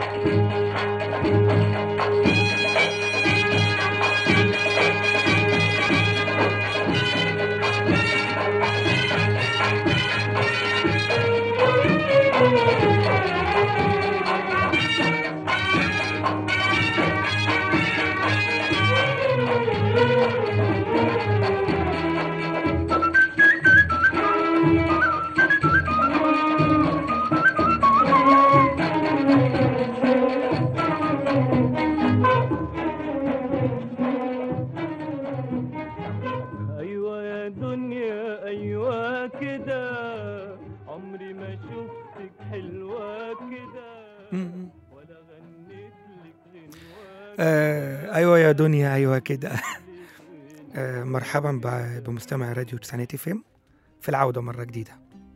ايوه يا دنيا ايوه كده عمري ما شفتك حلوه كده م- ولا غنيت لك غنوه آه ايوه يا دنيا ايوه كده آه مرحبا ب- بمستمع راديو تسعينات اف ام في العوده مره جديده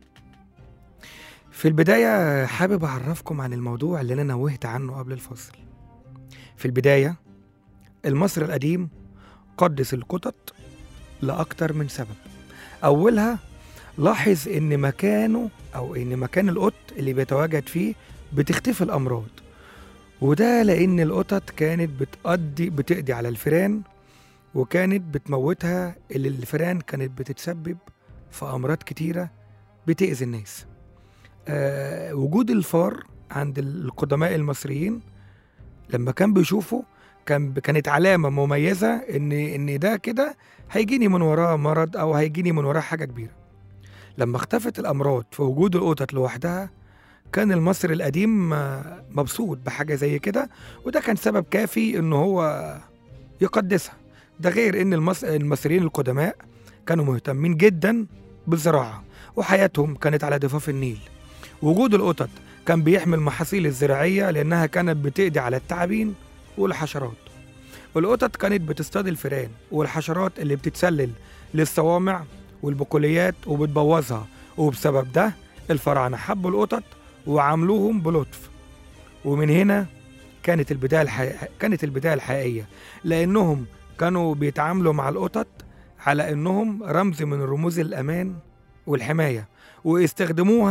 في البدايه حابب اعرفكم عن الموضوع اللي انا نوهت عنه قبل الفصل في البدايه المصري القديم قدس القطط لاكتر من سبب اولها لاحظ ان مكانه او ان مكان القط اللي بيتواجد فيه بتختفي الامراض وده لأن القطط كانت بتقضي بتقضي على الفئران وكانت بتموتها اللي الفئران كانت بتتسبب في أمراض كتيرة بتأذي الناس آه وجود الفار عند القدماء المصريين لما كان بيشوفوا كان كانت علامة مميزة إن إن ده كده هيجيني من وراه مرض أو هيجيني من وراه حاجة كبيرة لما اختفت الأمراض في وجود القطط لوحدها كان المصري القديم آه، مبسوط بحاجة زي كده وده كان سبب كافي إن هو يقدسها ده غير إن المص... المصريين القدماء كانوا مهتمين جدا بالزراعة وحياتهم كانت على ضفاف النيل وجود القطط كان بيحمي المحاصيل الزراعية لأنها كانت بتقضي على التعابين والحشرات القطط كانت بتصطاد الفئران والحشرات اللي بتتسلل للصوامع والبقوليات وبتبوظها وبسبب ده الفراعنة حبوا القطط وعاملوهم بلطف ومن هنا كانت البداية الحقيقية كانت البداية الحقيقية لأنهم كانوا بيتعاملوا مع القطط على إنهم رمز من رموز الأمان والحماية ويستخدموها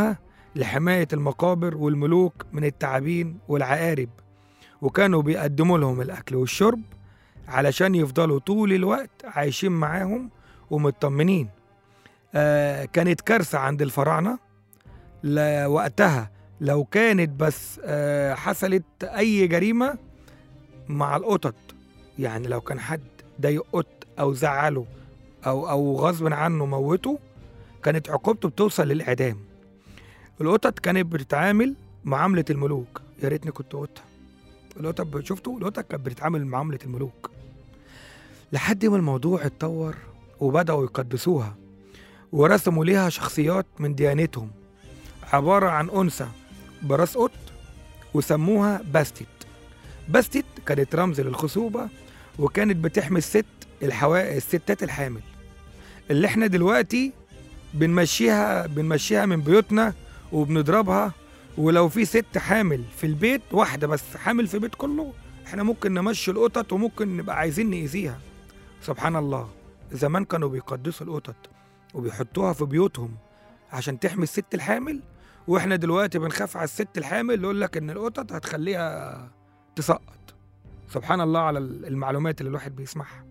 لحماية المقابر والملوك من التعابين والعقارب وكانوا بيقدموا لهم الأكل والشرب علشان يفضلوا طول الوقت عايشين معاهم ومطمنين آه كانت كارثة عند الفراعنة ل- وقتها لو كانت بس آه حصلت أي جريمة مع القطط يعني لو كان حد ضايق قط أو زعله أو أو غصب عنه موته كانت عقوبته بتوصل للإعدام القطط كانت بتتعامل معاملة الملوك يا ريتني كنت قطة القطط شفتوا القطط كانت بتتعامل معاملة الملوك لحد ما الموضوع اتطور وبدأوا يقدسوها ورسموا ليها شخصيات من ديانتهم عبارة عن أنثى براس قط وسموها باستت باستت كانت رمز للخصوبة وكانت بتحمي الست الحوا... الستات الحامل اللي احنا دلوقتي بنمشيها بنمشيها من بيوتنا وبنضربها ولو في ست حامل في البيت واحدة بس حامل في البيت كله احنا ممكن نمشي القطط وممكن نبقى عايزين نأذيها سبحان الله زمان كانوا بيقدسوا القطط وبيحطوها في بيوتهم عشان تحمي الست الحامل واحنا دلوقتي بنخاف على الست الحامل اللي يقول لك ان القطط هتخليها تسقط سبحان الله على المعلومات اللي الواحد بيسمعها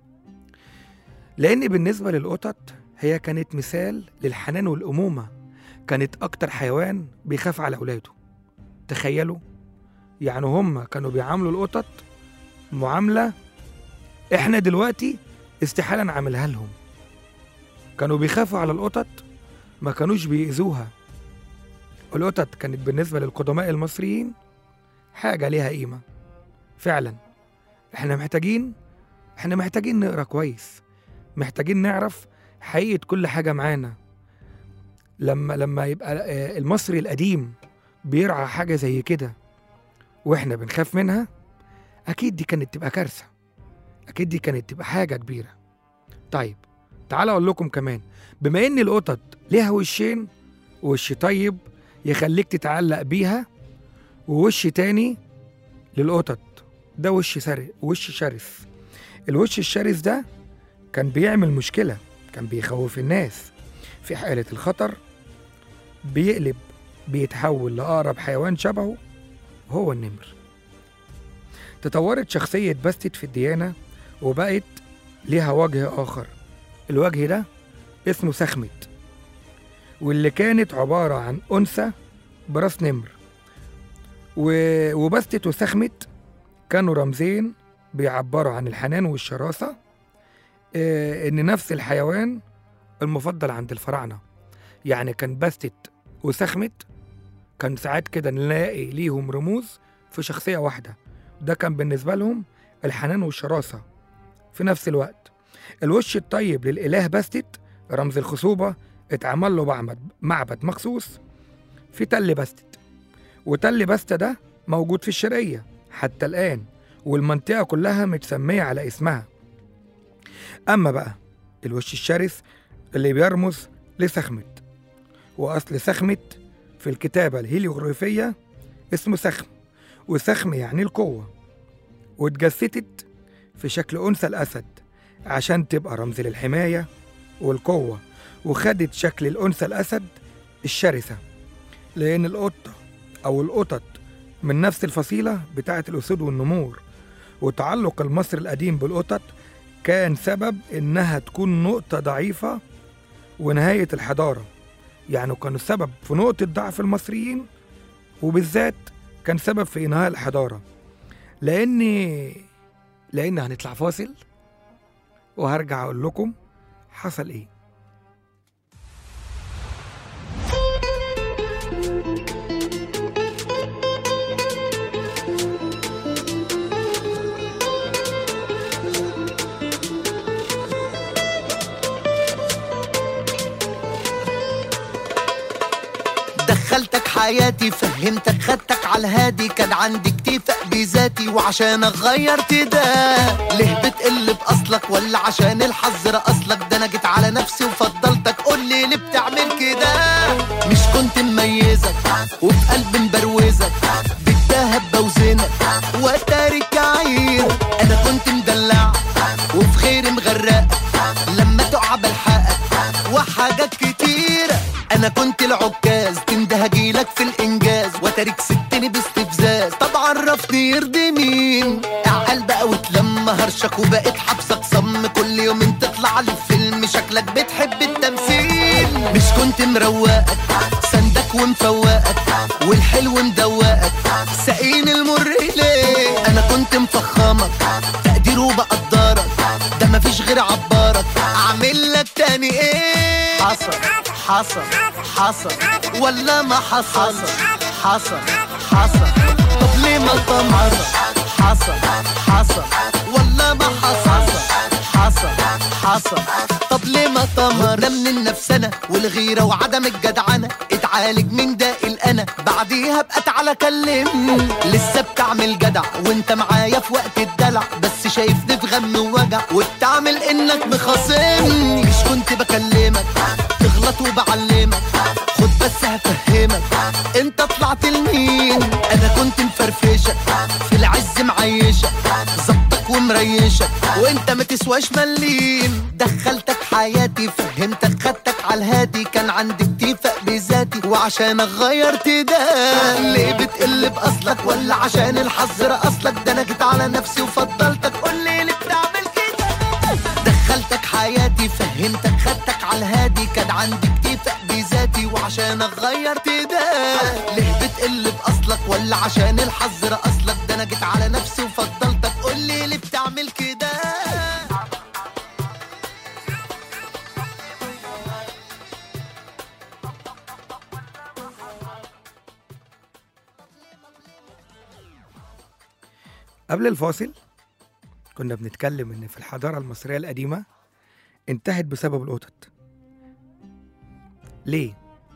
لان بالنسبه للقطط هي كانت مثال للحنان والامومه كانت اكتر حيوان بيخاف على اولاده تخيلوا يعني هم كانوا بيعاملوا القطط معامله احنا دلوقتي استحاله نعملها لهم كانوا بيخافوا على القطط ما كانوش بيأذوها القطط كانت بالنسبة للقدماء المصريين حاجة ليها قيمة فعلا احنا محتاجين احنا محتاجين نقرا كويس محتاجين نعرف حقيقة كل حاجة معانا لما لما يبقى آه، المصري القديم بيرعى حاجة زي كده واحنا بنخاف منها اكيد دي كانت تبقى كارثة اكيد دي كانت تبقى حاجة كبيرة طيب تعال اقول لكم كمان بما ان القطط ليها وشين وش طيب يخليك تتعلق بيها ووش تاني للقطط ده وش سر وش شرس الوش الشرس ده كان بيعمل مشكلة كان بيخوف الناس في حالة الخطر بيقلب بيتحول لأقرب حيوان شبهه وهو النمر تطورت شخصية باستت في الديانة وبقت ليها وجه آخر الوجه ده اسمه سخمت واللي كانت عبارة عن أنثى براس نمر و- وبستت وسخمت كانوا رمزين بيعبروا عن الحنان والشراسة آه، إن نفس الحيوان المفضل عند الفراعنة يعني كان بستت وسخمت كان ساعات كده نلاقي ليهم رموز في شخصية واحدة ده كان بالنسبة لهم الحنان والشراسة في نفس الوقت الوش الطيب للإله بستت رمز الخصوبة اتعمل له معبد معبد مخصوص في تل بستت وتل بستة ده موجود في الشرقية حتى الآن والمنطقة كلها متسمية على اسمها أما بقى الوش الشرس اللي بيرمز لسخمت وأصل سخمت في الكتابة الهيليوغرافية اسمه سخم وسخم يعني القوة واتجسدت في شكل أنثى الأسد عشان تبقى رمز للحماية والقوة وخدت شكل الأنثى الأسد الشرسة لأن القطة أو القطط من نفس الفصيلة بتاعة الأسود والنمور وتعلق المصري القديم بالقطط كان سبب إنها تكون نقطة ضعيفة ونهاية الحضارة يعني كانوا السبب في نقطة ضعف المصريين وبالذات كان سبب في إنهاء الحضارة لأن لأن هنطلع فاصل وهرجع أقول لكم حصل إيه دخلتك حياتي فهمتك خدتك على الهادي كان عندي اكتفاء بذاتي وعشان غيرت ده ليه بتقل باصلك ولا عشان الحظ رقصلك ده انا جيت على نفسي وفضلتك قول لي ليه بتعمل كده مش كنت مميزك وفي قلبي مبروزك بالدهب بوزنك وتارك عير انا كنت مدلع وفي خير مغرقك لما تقع بلحقك وحاجات كتيرة انا كنت العكاز تندهجي عرفني يرضي مين اعقل بقى وتلم هرشك وبقيت حبسك صم كل يوم تطلع لي في فيلم شكلك بتحب التمثيل مش كنت مروقك سندك ومفوقك والحلو مدوقك ساقين المر ليه انا كنت مفخمك تقدير وبقدرك ده مفيش غير عبارك اعمل لك تاني ايه حصل حصل حصل ولا ما حصل حصل حصل طب ليه ما طمر حصل حصل ولا ما حصل حصل حصل طب ليه ما طمر ده من النفسنة والغيرة وعدم الجدعنة اتعالج من ده الأنا بعديها بقى تعالى كلمني لسه بتعمل جدع وانت معايا في وقت الدلع بس شايفني في غم ووجع وبتعمل انك مخاصمني مش كنت بكلمك تغلط وبعلمك خد بس هفهمك انت طلعت لمين انا كنت مفرفشك في العز معيشك ظبطك ومريشك وانت ما تسواش مليم دخلتك حياتي فهمتك خدتك على الهادي كان عندي اتفاق بذاتي وعشانك غيرت ده ليه بتقل باصلك ولا عشان الحظ رقصلك ده انا جيت على نفسي وفضلتك قول لي ليه بتعمل كده دخلتك حياتي فهمتك خدتك على الهادي كان عندي اتفاق بذاتي وعشانك غيرت ده ليه بتقل باصلك ولا عشان الحظ رقصلك ده انا جيت على نفسي وفضلتك قول لي ليه بتعمل كده قبل الفاصل كنا بنتكلم ان في الحضاره المصريه القديمه انتهت بسبب القطط ليه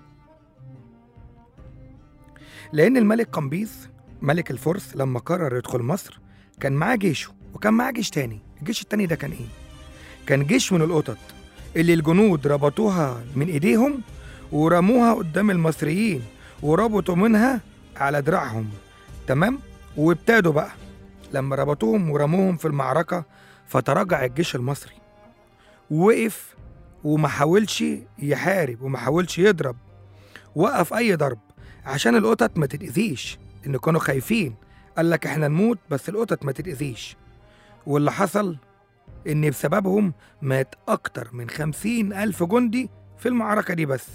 لان الملك قمبيز ملك الفرس لما قرر يدخل مصر كان معاه جيشه وكان معاه جيش تاني الجيش التاني ده كان ايه كان جيش من القطط اللي الجنود ربطوها من ايديهم ورموها قدام المصريين وربطوا منها على دراعهم تمام وابتدوا بقى لما ربطوهم ورموهم في المعركة فتراجع الجيش المصري وقف وما حاولش يحارب وما حاولش يضرب وقف أي ضرب عشان القطط ما تتأذيش إن كانوا خايفين قال لك إحنا نموت بس القطط ما تتأذيش واللي حصل إن بسببهم مات أكتر من خمسين ألف جندي في المعركة دي بس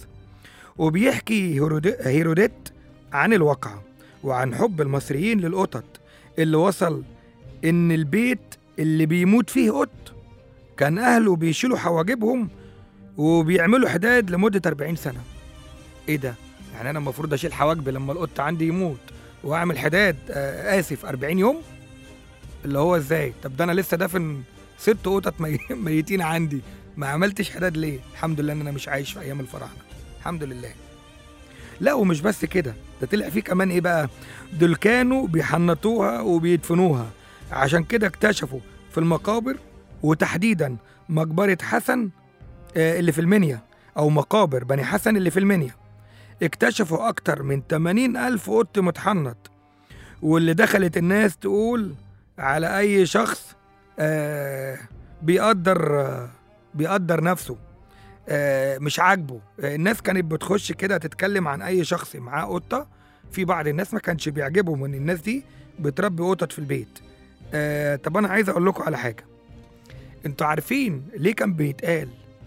وبيحكي هيرودي- هيروديت عن الواقعة وعن حب المصريين للقطط اللي وصل إن البيت اللي بيموت فيه قط كان أهله بيشيلوا حواجبهم وبيعملوا حداد لمدة 40 سنة إيه ده؟ يعني أنا المفروض أشيل حواجبي لما القط عندي يموت وأعمل حداد آه آسف 40 يوم؟ اللي هو إزاي؟ طب ده أنا لسه دافن ست قطط مي... ميتين عندي ما عملتش حداد ليه؟ الحمد لله إن أنا مش عايش في أيام الفراعنة الحمد لله لا ومش بس كده ده طلع فيه كمان ايه بقى دول كانوا بيحنطوها وبيدفنوها عشان كده اكتشفوا في المقابر وتحديدا مقبرة حسن آه، اللي في المنيا أو مقابر بني حسن اللي في المنيا اكتشفوا أكتر من 80 ألف قط متحنط واللي دخلت الناس تقول على أي شخص آه بيقدر آه بيقدر نفسه آه مش عاجبه آه الناس كانت بتخش كده تتكلم عن أي شخص معاه قطة في بعض الناس ما كانش بيعجبهم ان الناس دي بتربي قطط في البيت آه طب انا عايز اقول لكم على حاجه انتوا عارفين ليه كان بيتقال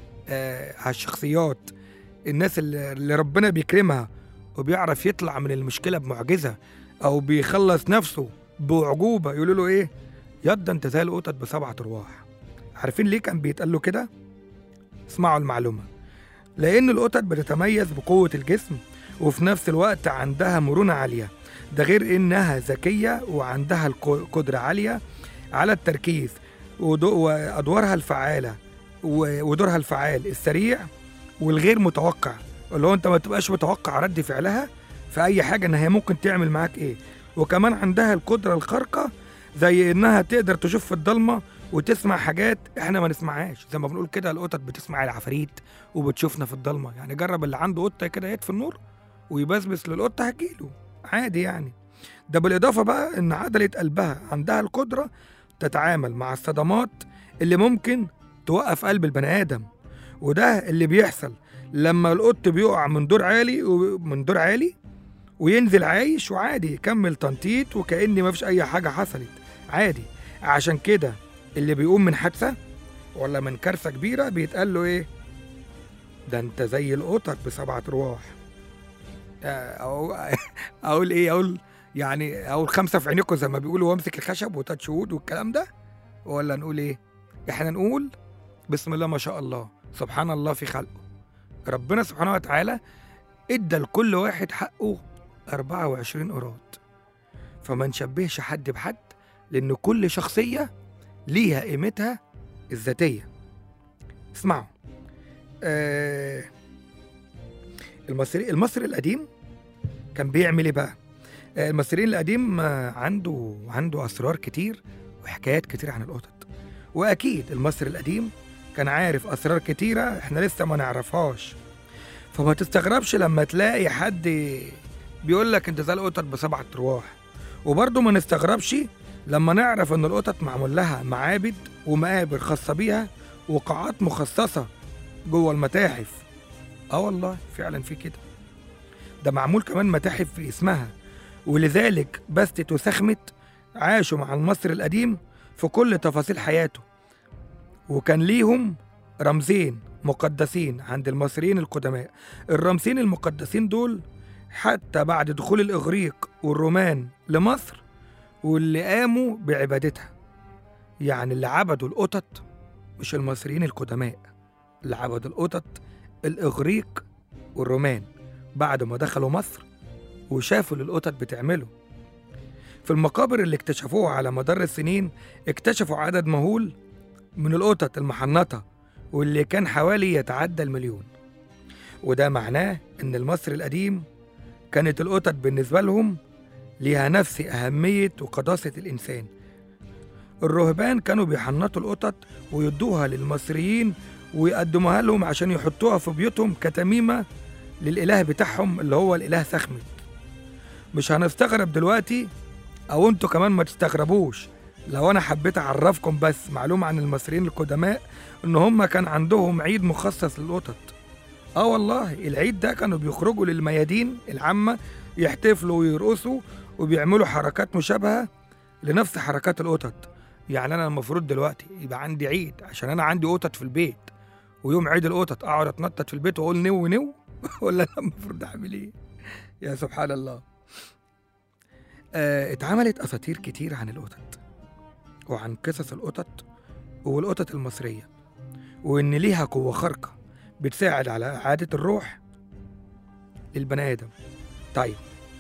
آه على الشخصيات الناس اللي اللي ربنا بيكرمها وبيعرف يطلع من المشكله بمعجزه او بيخلص نفسه باعجوبه يقولوا له ايه يد انت زي القطط بسبعة ارواح عارفين ليه كان بيتقال له كده اسمعوا المعلومه لان القطط بتتميز بقوه الجسم وفي نفس الوقت عندها مرونة عالية ده غير إنها ذكية وعندها الق- قدرة عالية على التركيز ودو- وأدوارها الفعالة و- ودورها الفعال السريع والغير متوقع اللي هو أنت ما تبقاش متوقع رد فعلها في أي حاجة إن هي ممكن تعمل معاك إيه وكمان عندها القدرة الخارقة زي إنها تقدر تشوف في الضلمة وتسمع حاجات إحنا ما نسمعهاش زي ما بنقول كده القطط بتسمع العفاريت وبتشوفنا في الضلمة يعني جرب اللي عنده قطة كده يطفي النور ويبسبس للقطة هتجيله عادي يعني ده بالإضافة بقى إن عضلة قلبها عندها القدرة تتعامل مع الصدمات اللي ممكن توقف قلب البني آدم وده اللي بيحصل لما القط بيقع من دور عالي ومن دور عالي وينزل عايش وعادي يكمل تنطيط وكأن ما فيش أي حاجة حصلت عادي عشان كده اللي بيقوم من حادثة ولا من كارثة كبيرة بيتقال له إيه ده أنت زي القطط بسبعة أرواح آه، أو أقول إيه أقول يعني أقول خمسة في عينيكم زي ما بيقولوا وامسك الخشب وتات شهود والكلام ده ولا نقول إيه إحنا نقول بسم الله ما شاء الله سبحان الله في خلقه ربنا سبحانه وتعالى ادى لكل واحد حقه 24 قراط فما نشبهش حد بحد لان كل شخصيه ليها قيمتها الذاتيه اسمعوا آه المصري المصري القديم كان بيعمل ايه بقى آه المصريين القديم آه عنده عنده اسرار كتير وحكايات كتير عن القطط واكيد المصري القديم كان عارف اسرار كتيره احنا لسه ما نعرفهاش فما تستغربش لما تلاقي حد بيقول لك انت زي القطط بسبع ارواح وبرضه ما نستغربش لما نعرف ان القطط معمول لها معابد ومقابر خاصه بيها وقاعات مخصصه جوه المتاحف اه والله فعلا في كده ده معمول كمان متاحف في اسمها ولذلك بستت وسخمت عاشوا مع المصري القديم في كل تفاصيل حياته وكان ليهم رمزين مقدسين عند المصريين القدماء الرمزين المقدسين دول حتى بعد دخول الإغريق والرومان لمصر واللي قاموا بعبادتها يعني اللي عبدوا القطط مش المصريين القدماء اللي عبدوا القطط الإغريق والرومان بعد ما دخلوا مصر وشافوا اللي القطط بتعمله في المقابر اللي اكتشفوها على مدار السنين اكتشفوا عدد مهول من القطط المحنطة واللي كان حوالي يتعدى المليون وده معناه إن المصري القديم كانت القطط بالنسبة لهم ليها نفس أهمية وقداسة الإنسان الرهبان كانوا بيحنطوا القطط ويدوها للمصريين ويقدموها لهم عشان يحطوها في بيوتهم كتميمة للإله بتاعهم اللي هو الإله سخمت مش هنستغرب دلوقتي أو أنتوا كمان ما تستغربوش لو أنا حبيت أعرفكم بس معلومة عن المصريين القدماء إن هم كان عندهم عيد مخصص للقطط اه والله العيد ده كانوا بيخرجوا للميادين العامة يحتفلوا ويرقصوا وبيعملوا حركات مشابهة لنفس حركات القطط يعني أنا المفروض دلوقتي يبقى عندي عيد عشان أنا عندي قطط في البيت ويوم عيد القطط أقعد أتنطط في البيت وأقول نو نو ولا أنا المفروض أعمل إيه؟ يا سبحان الله آه اتعملت أساطير كتير عن القطط وعن قصص القطط والقطط المصرية وإن ليها قوة خارقة بتساعد على إعادة الروح للبني آدم طيب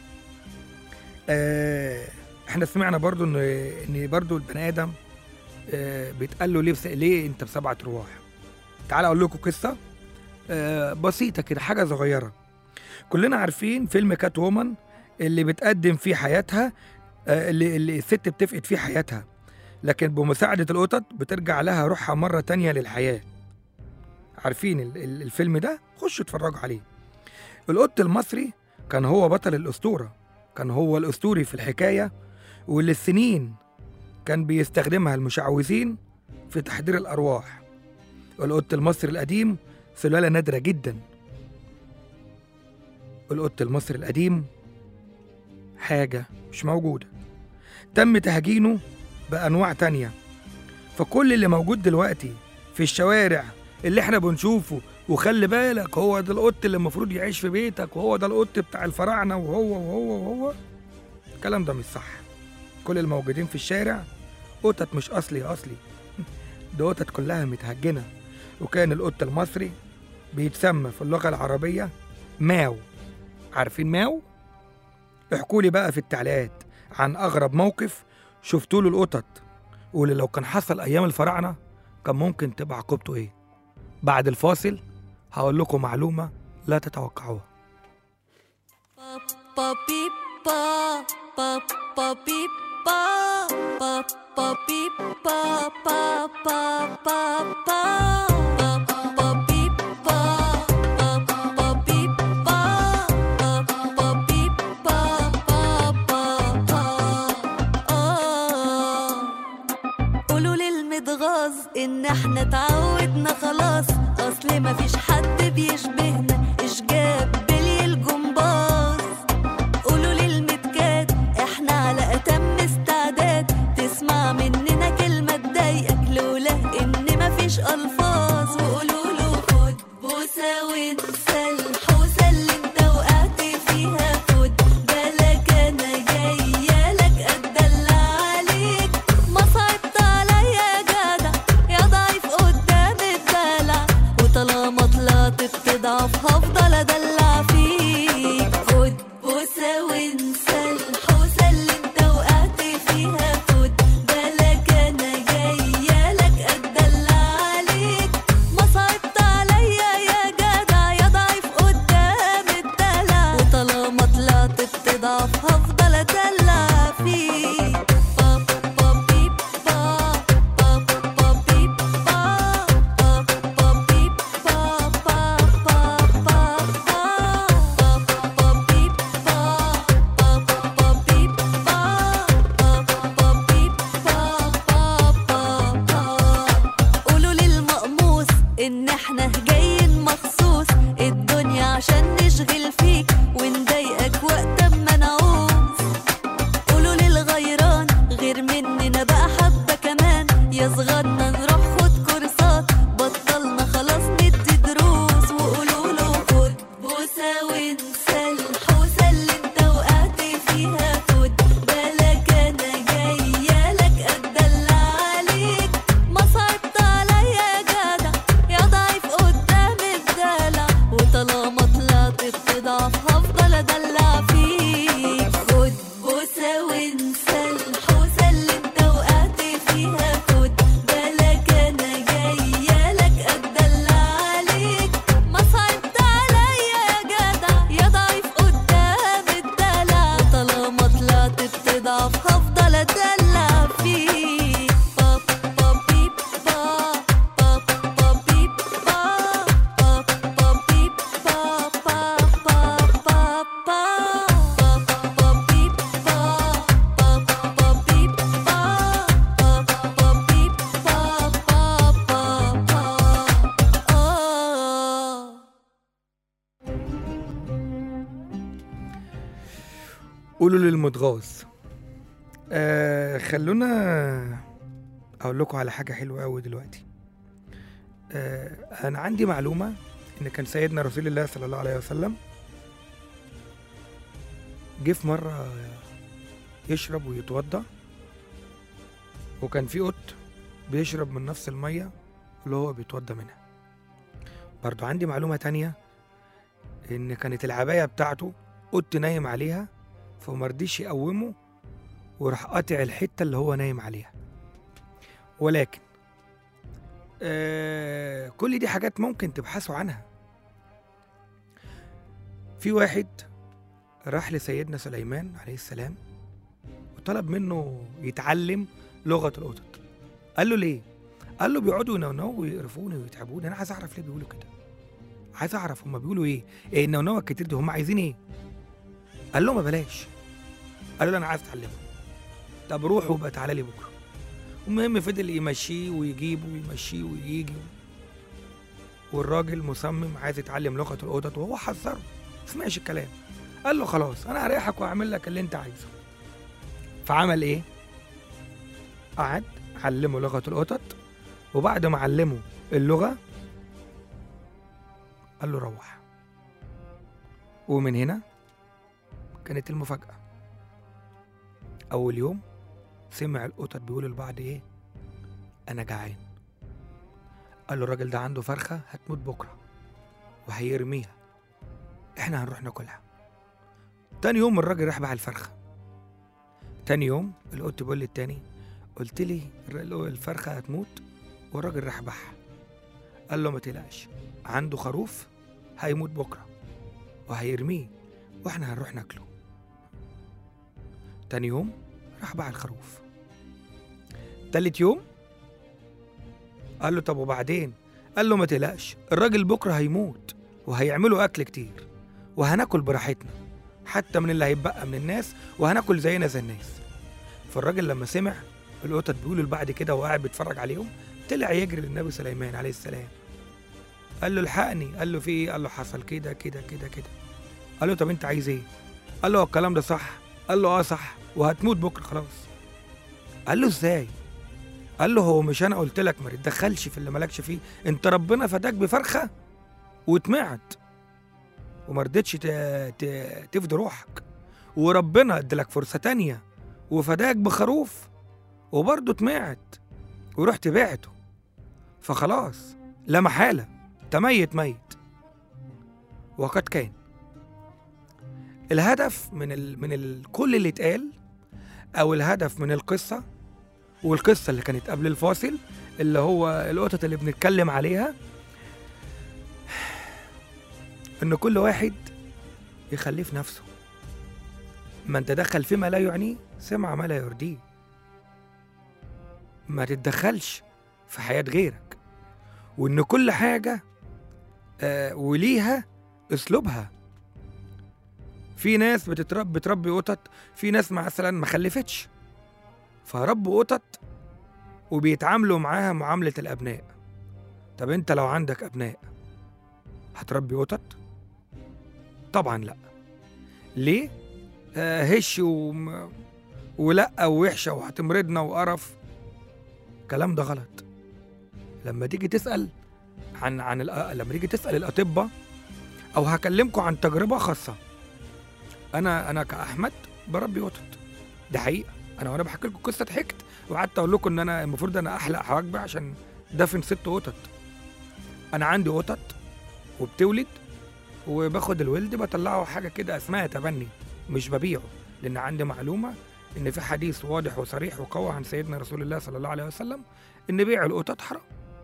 آه احنا سمعنا برضو ان ان برضو البني ادم آه بيتقال له ليه بس- ليه انت بسبعه ارواح تعال اقول لكم قصه آه بسيطه كده حاجه صغيره كلنا عارفين فيلم كات وومن اللي بتقدم فيه حياتها آه اللي, اللي الست بتفقد فيه حياتها لكن بمساعده القطط بترجع لها روحها مره تانية للحياه عارفين ال- ال- الفيلم ده خشوا اتفرجوا عليه القط المصري كان هو بطل الأسطورة كان هو الأسطوري في الحكاية واللي السنين كان بيستخدمها المشعوذين في تحضير الأرواح القط المصري القديم سلالة نادرة جدا القط المصري القديم حاجة مش موجودة تم تهجينه بأنواع تانية فكل اللي موجود دلوقتي في الشوارع اللي احنا بنشوفه وخلي بالك هو ده القط اللي المفروض يعيش في بيتك وهو ده القط بتاع الفراعنة وهو وهو وهو الكلام ده مش صح كل الموجودين في الشارع قطط مش أصلي أصلي ده قطط كلها متهجنة وكان القط المصري بيتسمى في اللغة العربية ماو عارفين ماو؟ احكوا لي بقى في التعليقات عن أغرب موقف شفتوا له القطط واللي لو كان حصل أيام الفراعنة كان ممكن تبقى عقوبته إيه بعد الفاصل هقول لكم معلومة لا تتوقعوها Pa beep pa pa pa beep pa pa pa beep pa pa pa pa pa pa pa beep pa pa pa beep pa pa pa beep pa pa pa pa آه. قولوا للمتغاظ ان احنا اتعودنا خلاص اصل مفيش حد بيشبهنا ايش جاب بلي الجمباز ان احنا جايين مخصوص الدنيا عشان نشغل فيك ونضايقك وقت ما نعوز قولوا للغيران غير مننا بقى حبة كمان يا صغارنا نروح خد كورسات بطلنا خلاص ندي دروس وقولوا له خد بوسة وانسى الحوسة اللي انت وقعت فيها خد بالك انا جاية لك اتدلع عليك ما صعبت عليا يا جدع يا ضعيف قدام الدلع وطالما طلعت بتضعف هفضل ادلع فيك خد بوسة وانسى الحوسة اللي انت وقعت فيها خد بالك انا جاية لك اتدلع عليك ما صعبت عليا يا جدع يا ضعيف قدام الدلع طالما طلعت بتضعف هفضل ادلع فيك باب باب بيب باب باب باب بيب باب باب باب بيب باب باب باب باب باب باب بيب باب باب باب بيب باب باب باب بيب باب باب باب باب قولوا للمتغاظ آه خلونا اقول لكم على حاجه حلوه قوي دلوقتي آه انا عندي معلومه ان كان سيدنا رسول الله صلى الله عليه وسلم جه في مره يشرب ويتوضا وكان في قط بيشرب من نفس الميه اللي هو بيتوضا منها برضو عندي معلومه تانية ان كانت العبايه بتاعته قط نايم عليها فمرضيش يقومه وراح قاطع الحته اللي هو نايم عليها ولكن آه كل دي حاجات ممكن تبحثوا عنها في واحد راح لسيدنا سليمان عليه السلام وطلب منه يتعلم لغة القطط قال له ليه؟ قال له بيقعدوا ينونوا ويقرفوني ويتعبوني انا عايز اعرف ليه بيقولوا كده عايز اعرف هما بيقولوا ايه؟ ايه النونوه الكتير دي هما عايزين ايه؟ قال له ما بلاش قال له انا عايز اتعلمه طب روح وبقى تعالى لي بكره المهم فضل يمشيه ويجيبه ويمشيه ويجي والراجل مصمم عايز يتعلم لغه القطط وهو حذره ما سمعش الكلام قال له خلاص انا هريحك واعمل لك اللي انت عايزه فعمل ايه قعد علمه لغه القطط وبعد ما علمه اللغه قال له روح ومن هنا كانت المفاجأة أول يوم سمع القطط بيقولوا لبعض إيه أنا جعان قال له الراجل ده عنده فرخة هتموت بكرة وهيرميها إحنا هنروح ناكلها تاني يوم الراجل راح باع الفرخة تاني يوم القط بيقول للتاني قلت لي الر- الفرخة هتموت والراجل راح باعها قال له ما تقلقش عنده خروف هيموت بكرة وهيرميه واحنا هنروح ناكله تاني يوم راح باع الخروف تالت يوم قال له طب وبعدين قال له ما تقلقش الراجل بكره هيموت وهيعملوا اكل كتير وهناكل براحتنا حتى من اللي هيتبقى من الناس وهناكل زينا زي الناس فالراجل لما سمع القطط بيقولوا لبعض كده وقاعد بيتفرج عليهم طلع يجري للنبي سليمان عليه السلام قال له الحقني قال له في ايه قال له حصل كده كده كده كده قال له طب انت عايز ايه قال له هو الكلام ده صح قال له اه صح وهتموت بكره خلاص قال له ازاي قال له هو مش انا قلت لك ما تتدخلش في اللي مالكش فيه انت ربنا فداك بفرخه وطمعت وما رضيتش ت- ت- تفدي روحك وربنا ادالك فرصه تانية وفداك بخروف وبرضه طمعت ورحت بعته فخلاص لا محاله انت ميت ميت وقد كان الهدف من ال... من ال... كل اللي اتقال او الهدف من القصه والقصه اللي كانت قبل الفاصل اللي هو القطط اللي بنتكلم عليها ان كل واحد يخليه في نفسه من تدخل فيما لا يعنيه سمع ما لا يرضيه ما تتدخلش في حياة غيرك وإن كل حاجة آه وليها أسلوبها في ناس بتترب بتربي قطط في ناس مثلا ما خلفتش فربوا قطط وبيتعاملوا معاها معاملة الأبناء طب انت لو عندك ابناء هتربي قطط طبعا لا ليه آه هش وم... ولا ووحشه وهتمرضنا وقرف الكلام ده غلط لما تيجي تسال عن عن الأ... لما تيجي تسال الاطباء او هكلمكم عن تجربه خاصه انا انا كاحمد بربي قطط ده حقيقه انا وانا بحكي لكم قصه ضحكت وقعدت اقول لكم ان انا المفروض انا احلق حواجبي عشان دفن ست قطط انا عندي قطط وبتولد وباخد الولد بطلعه حاجه كده اسمها تبني مش ببيعه لان عندي معلومه ان في حديث واضح وصريح وقوي عن سيدنا رسول الله صلى الله عليه وسلم ان بيع القطط حرام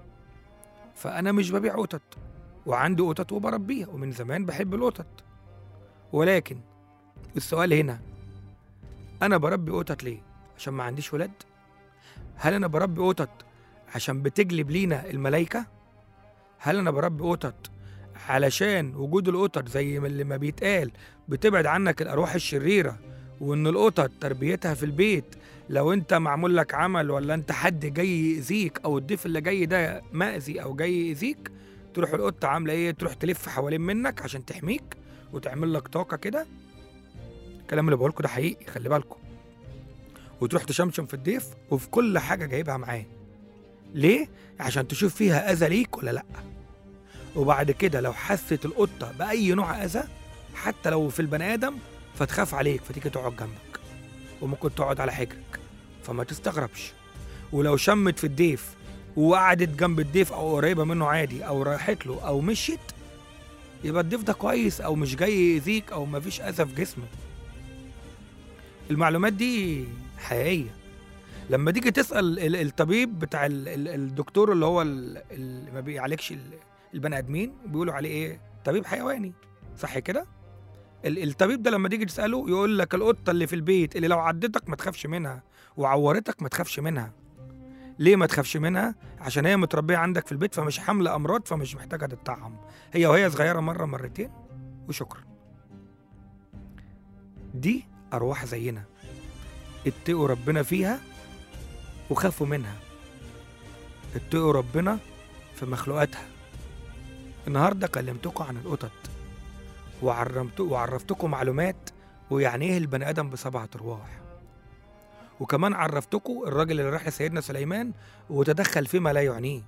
فانا مش ببيع قطط وعندي قطط وبربيها ومن زمان بحب القطط ولكن السؤال هنا انا بربي قطط ليه عشان ما عنديش ولاد هل انا بربي قطط عشان بتجلب لينا الملايكه هل انا بربي قطط علشان وجود القطط زي ما اللي ما بيتقال بتبعد عنك الارواح الشريره وان القطط تربيتها في البيت لو انت معمول لك عمل ولا انت حد جاي يأذيك او الضيف اللي جاي ده مأذي او جاي يأذيك تروح القطه عامله ايه تروح تلف حوالين منك عشان تحميك وتعمل لك طاقه كده الكلام اللي بقولكوا ده حقيقي خلي بالكم وتروح تشمشم في الضيف وفي كل حاجه جايبها معاه ليه عشان تشوف فيها اذى ليك ولا لا وبعد كده لو حست القطه باي نوع اذى حتى لو في البني ادم فتخاف عليك فتيجي تقعد جنبك وممكن تقعد على حجرك فما تستغربش ولو شمت في الضيف وقعدت جنب الضيف او قريبه منه عادي او راحت له او مشيت يبقى الضيف ده كويس او مش جاي يأذيك او مفيش اذى في جسمه المعلومات دي حقيقيه لما تيجي تسال ال- الطبيب بتاع ال- ال- الدكتور اللي هو ال- اللي ما بيعالجش ال- البني ادمين بيقولوا عليه ايه طبيب حيواني صح كده ال- الطبيب ده لما تيجي تساله يقول لك القطه اللي في البيت اللي لو عضتك ما تخافش منها وعورتك ما تخافش منها ليه ما تخافش منها عشان هي متربيه عندك في البيت فمش حامله امراض فمش محتاجه تتطعم هي وهي صغيره مره مرتين وشكرا دي ارواح زينا اتقوا ربنا فيها وخافوا منها اتقوا ربنا في مخلوقاتها النهارده كلمتكم عن القطط وعرمت وعرفتكم معلومات ويعني ايه البني ادم بسبعة ارواح وكمان عرفتكم الراجل اللي راح لسيدنا سليمان وتدخل فيما لا يعنيه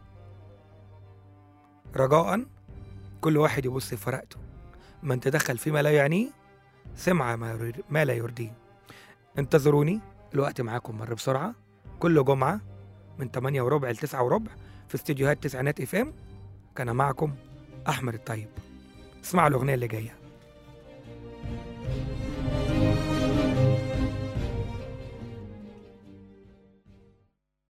رجاء كل واحد يبص في ورقته من تدخل فيما لا يعنيه سمع ما, يريد ما لا يرضيه انتظروني الوقت معاكم مر بسرعة كل جمعة من 8 وربع ل 9 وربع في استديوهات تسعينات اف ام كان معكم أحمد الطيب اسمعوا الأغنية اللي جاية